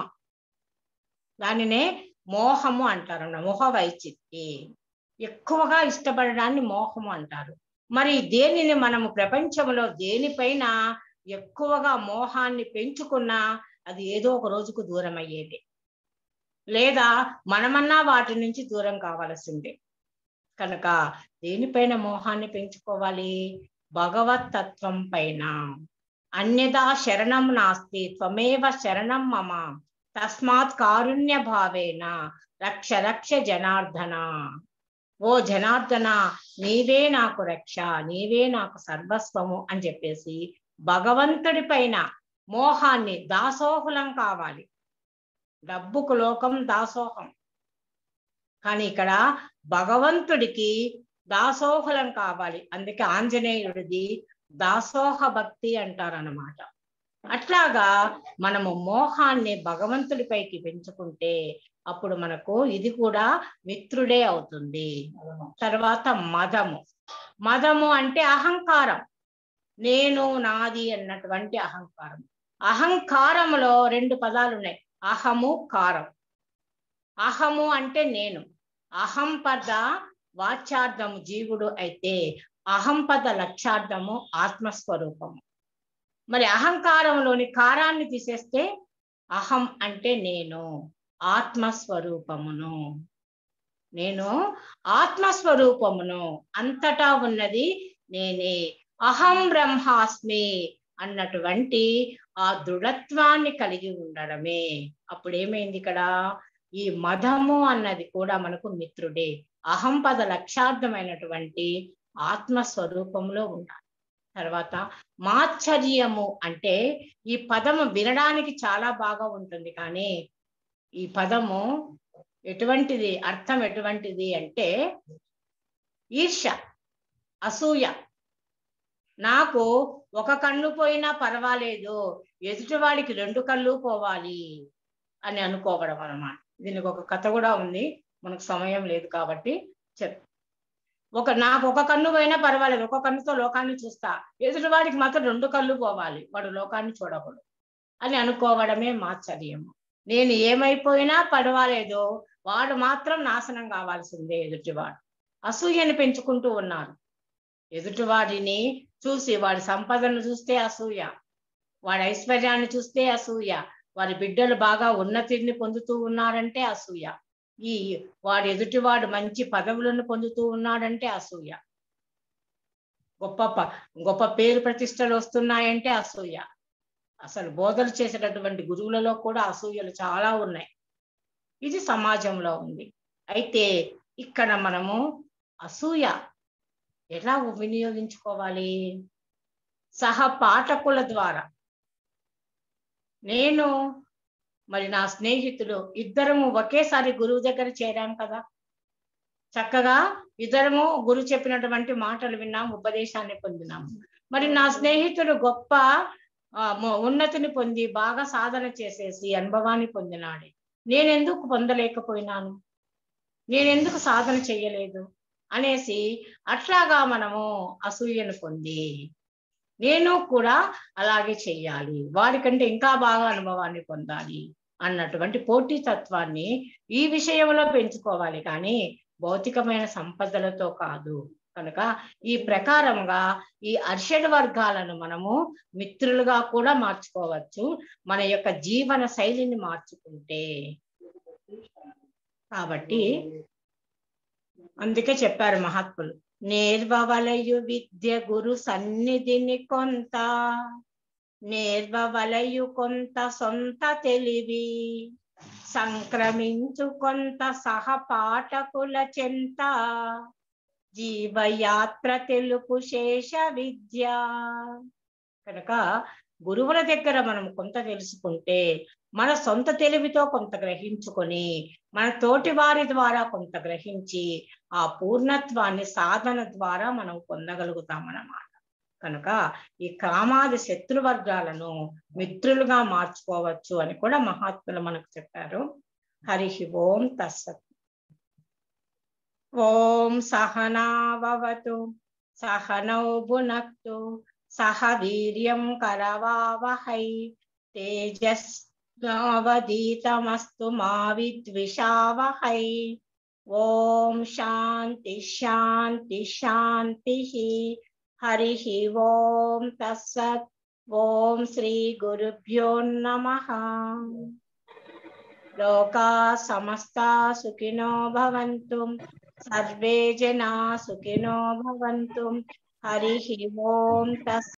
దానినే మోహము అంటారు మోహ వైచిత్తి ఎక్కువగా ఇష్టపడడాన్ని మోహము అంటారు మరి దేనిని మనము ప్రపంచంలో దేనిపైన ఎక్కువగా మోహాన్ని పెంచుకున్నా అది ఏదో ఒక రోజుకు దూరం అయ్యేది లేదా మనమన్నా వాటి నుంచి దూరం కావాల్సిందే కనుక దేనిపైన మోహాన్ని పెంచుకోవాలి భగవత్ తత్వం పైన అన్యదా శరణం నాస్తి త్వమేవ శరణం మమ తస్మాత్ కారుణ్య భావేన రక్ష రక్ష జనార్దన ఓ జనార్దన నీవే నాకు రక్ష నీవే నాకు సర్వస్వము అని చెప్పేసి భగవంతుడి పైన మోహాన్ని దాసోహులం కావాలి డబ్బుకు లోకం దాసోహం కానీ ఇక్కడ భగవంతుడికి దాసోహులం కావాలి అందుకే ఆంజనేయుడిది దాసోహ భక్తి అంటారనమాట అట్లాగా మనము మోహాన్ని భగవంతుడిపైకి పెంచుకుంటే అప్పుడు మనకు ఇది కూడా మిత్రుడే అవుతుంది తర్వాత మదము మదము అంటే అహంకారం నేను నాది అన్నటువంటి అహంకారం అహంకారములో రెండు పదాలు ఉన్నాయి అహము కారం అహము అంటే నేను అహం పద వాచ్యార్థము జీవుడు అయితే అహం పద లక్ష్యార్థము ఆత్మస్వరూపము మరి అహంకారంలోని కారాన్ని తీసేస్తే అహం అంటే నేను ఆత్మస్వరూపమును నేను ఆత్మస్వరూపమును అంతటా ఉన్నది నేనే అహం బ్రహ్మాస్మి అన్నటువంటి ఆ దృఢత్వాన్ని కలిగి ఉండడమే అప్పుడు ఏమైంది ఇక్కడ ఈ మదము అన్నది కూడా మనకు మిత్రుడే అహం పద లక్ష్యార్థమైనటువంటి ఆత్మస్వరూపంలో ఉండాలి తర్వాత మాశ్చర్యము అంటే ఈ పదము వినడానికి చాలా బాగా ఉంటుంది కానీ ఈ పదము ఎటువంటిది అర్థం ఎటువంటిది అంటే ఈర్ష అసూయ నాకు ఒక కన్ను పోయినా పర్వాలేదు ఎదుటివాడికి రెండు కళ్ళు పోవాలి అని అనుకోవడం అన్నమాట దీనికి ఒక కథ కూడా ఉంది మనకు సమయం లేదు కాబట్టి చెప్ ఒక నాకు ఒక కన్ను పోయినా పర్వాలేదు ఒక కన్నుతో లోకాన్ని చూస్తా ఎదుటివాడికి మాత్రం రెండు కళ్ళు పోవాలి వాడు లోకాన్ని చూడకూడదు అని అనుకోవడమే మాత్సర్యము నేను ఏమైపోయినా పర్వాలేదు వాడు మాత్రం నాశనం కావాల్సిందే ఎదుటివాడు అసూయని పెంచుకుంటూ ఉన్నారు ఎదుటివాడిని చూసి వాడి సంపదను చూస్తే అసూయ వాడి ఐశ్వర్యాన్ని చూస్తే అసూయ వారి బిడ్డలు బాగా ఉన్నతిని పొందుతూ ఉన్నారంటే అసూయ ఈ వాడు ఎదుటివాడు మంచి పదవులను పొందుతూ ఉన్నాడంటే అసూయ గొప్ప ప- గొప్ప పేరు ప్రతిష్టలు వస్తున్నాయంటే అసూయ అసలు బోధలు చేసేటటువంటి గురువులలో కూడా అసూయలు చాలా ఉన్నాయి ఇది సమాజంలో ఉంది అయితే ఇక్కడ మనము అసూయ ఎలా వినియోగించుకోవాలి సహ పాఠకుల ద్వారా నేను మరి నా స్నేహితులు ఇద్దరము ఒకేసారి గురువు దగ్గర చేరాం కదా చక్కగా ఇద్దరము గురువు చెప్పినటువంటి మాటలు విన్నాం ఉపదేశాన్ని పొందినాం మరి నా స్నేహితుడు గొప్ప ఆ, మ- ఉన్నతిని పొంది బాగా సాధన చేసేసి అనుభవాన్ని పొందినాడు నేనెందుకు పొందలేకపోయినాను నేనెందుకు సాధన చెయ్యలేదు అనేసి అట్లాగా మనము అసూయను పొంది నేను కూడా అలాగే చెయ్యాలి వాడికంటే ఇంకా బాగా అనుభవాన్ని పొందాలి అన్నటువంటి పోటీతత్వాన్ని ఈ విషయంలో పెంచుకోవాలి కానీ భౌతికమైన సంపదలతో కాదు కనుక ఈ ప్రకారంగా ఈ అర్షడ్ వర్గాలను మనము మిత్రులుగా కూడా మార్చుకోవచ్చు మన యొక్క జీవన శైలిని మార్చుకుంటే కాబట్టి అందుకే చెప్పారు మహాత్ములు నేర్వవలయు విద్య గురు సన్నిధిని కొంత నేర్వవలయు కొంత సొంత తెలివి సంక్రమించు కొంత సహపాఠకుల చెంత జీవయాత్ర తెలుపు శేష విద్య కనుక గురువుల దగ్గర మనం కొంత తెలుసుకుంటే మన సొంత తెలివితో కొంత గ్రహించుకొని మన తోటి వారి ద్వారా కొంత గ్రహించి ఆ పూర్ణత్వాన్ని సాధన ద్వారా మనం పొందగలుగుతామన్నమాట కనుక ఈ కామాది శత్రు వర్గాలను మిత్రులుగా మార్చుకోవచ్చు అని కూడా మహాత్ములు మనకు చెప్పారు హరి ఓం తస్సత్ ఓం సహనావతు సహనౌ భునక్తు సహ వీర్యం కరవావహై తేజస్వదీతమస్తు మా విద్విషావహై ఓం శాంతి శాంతి శాంతి హరి ఓం తస్సత్ ఓం శ్రీ గురుభ్యో నమ లోకా సమస్తా సుఖినో భవంతు సర్వే జనా సుఖినో భవంతు హరి ఓం తస్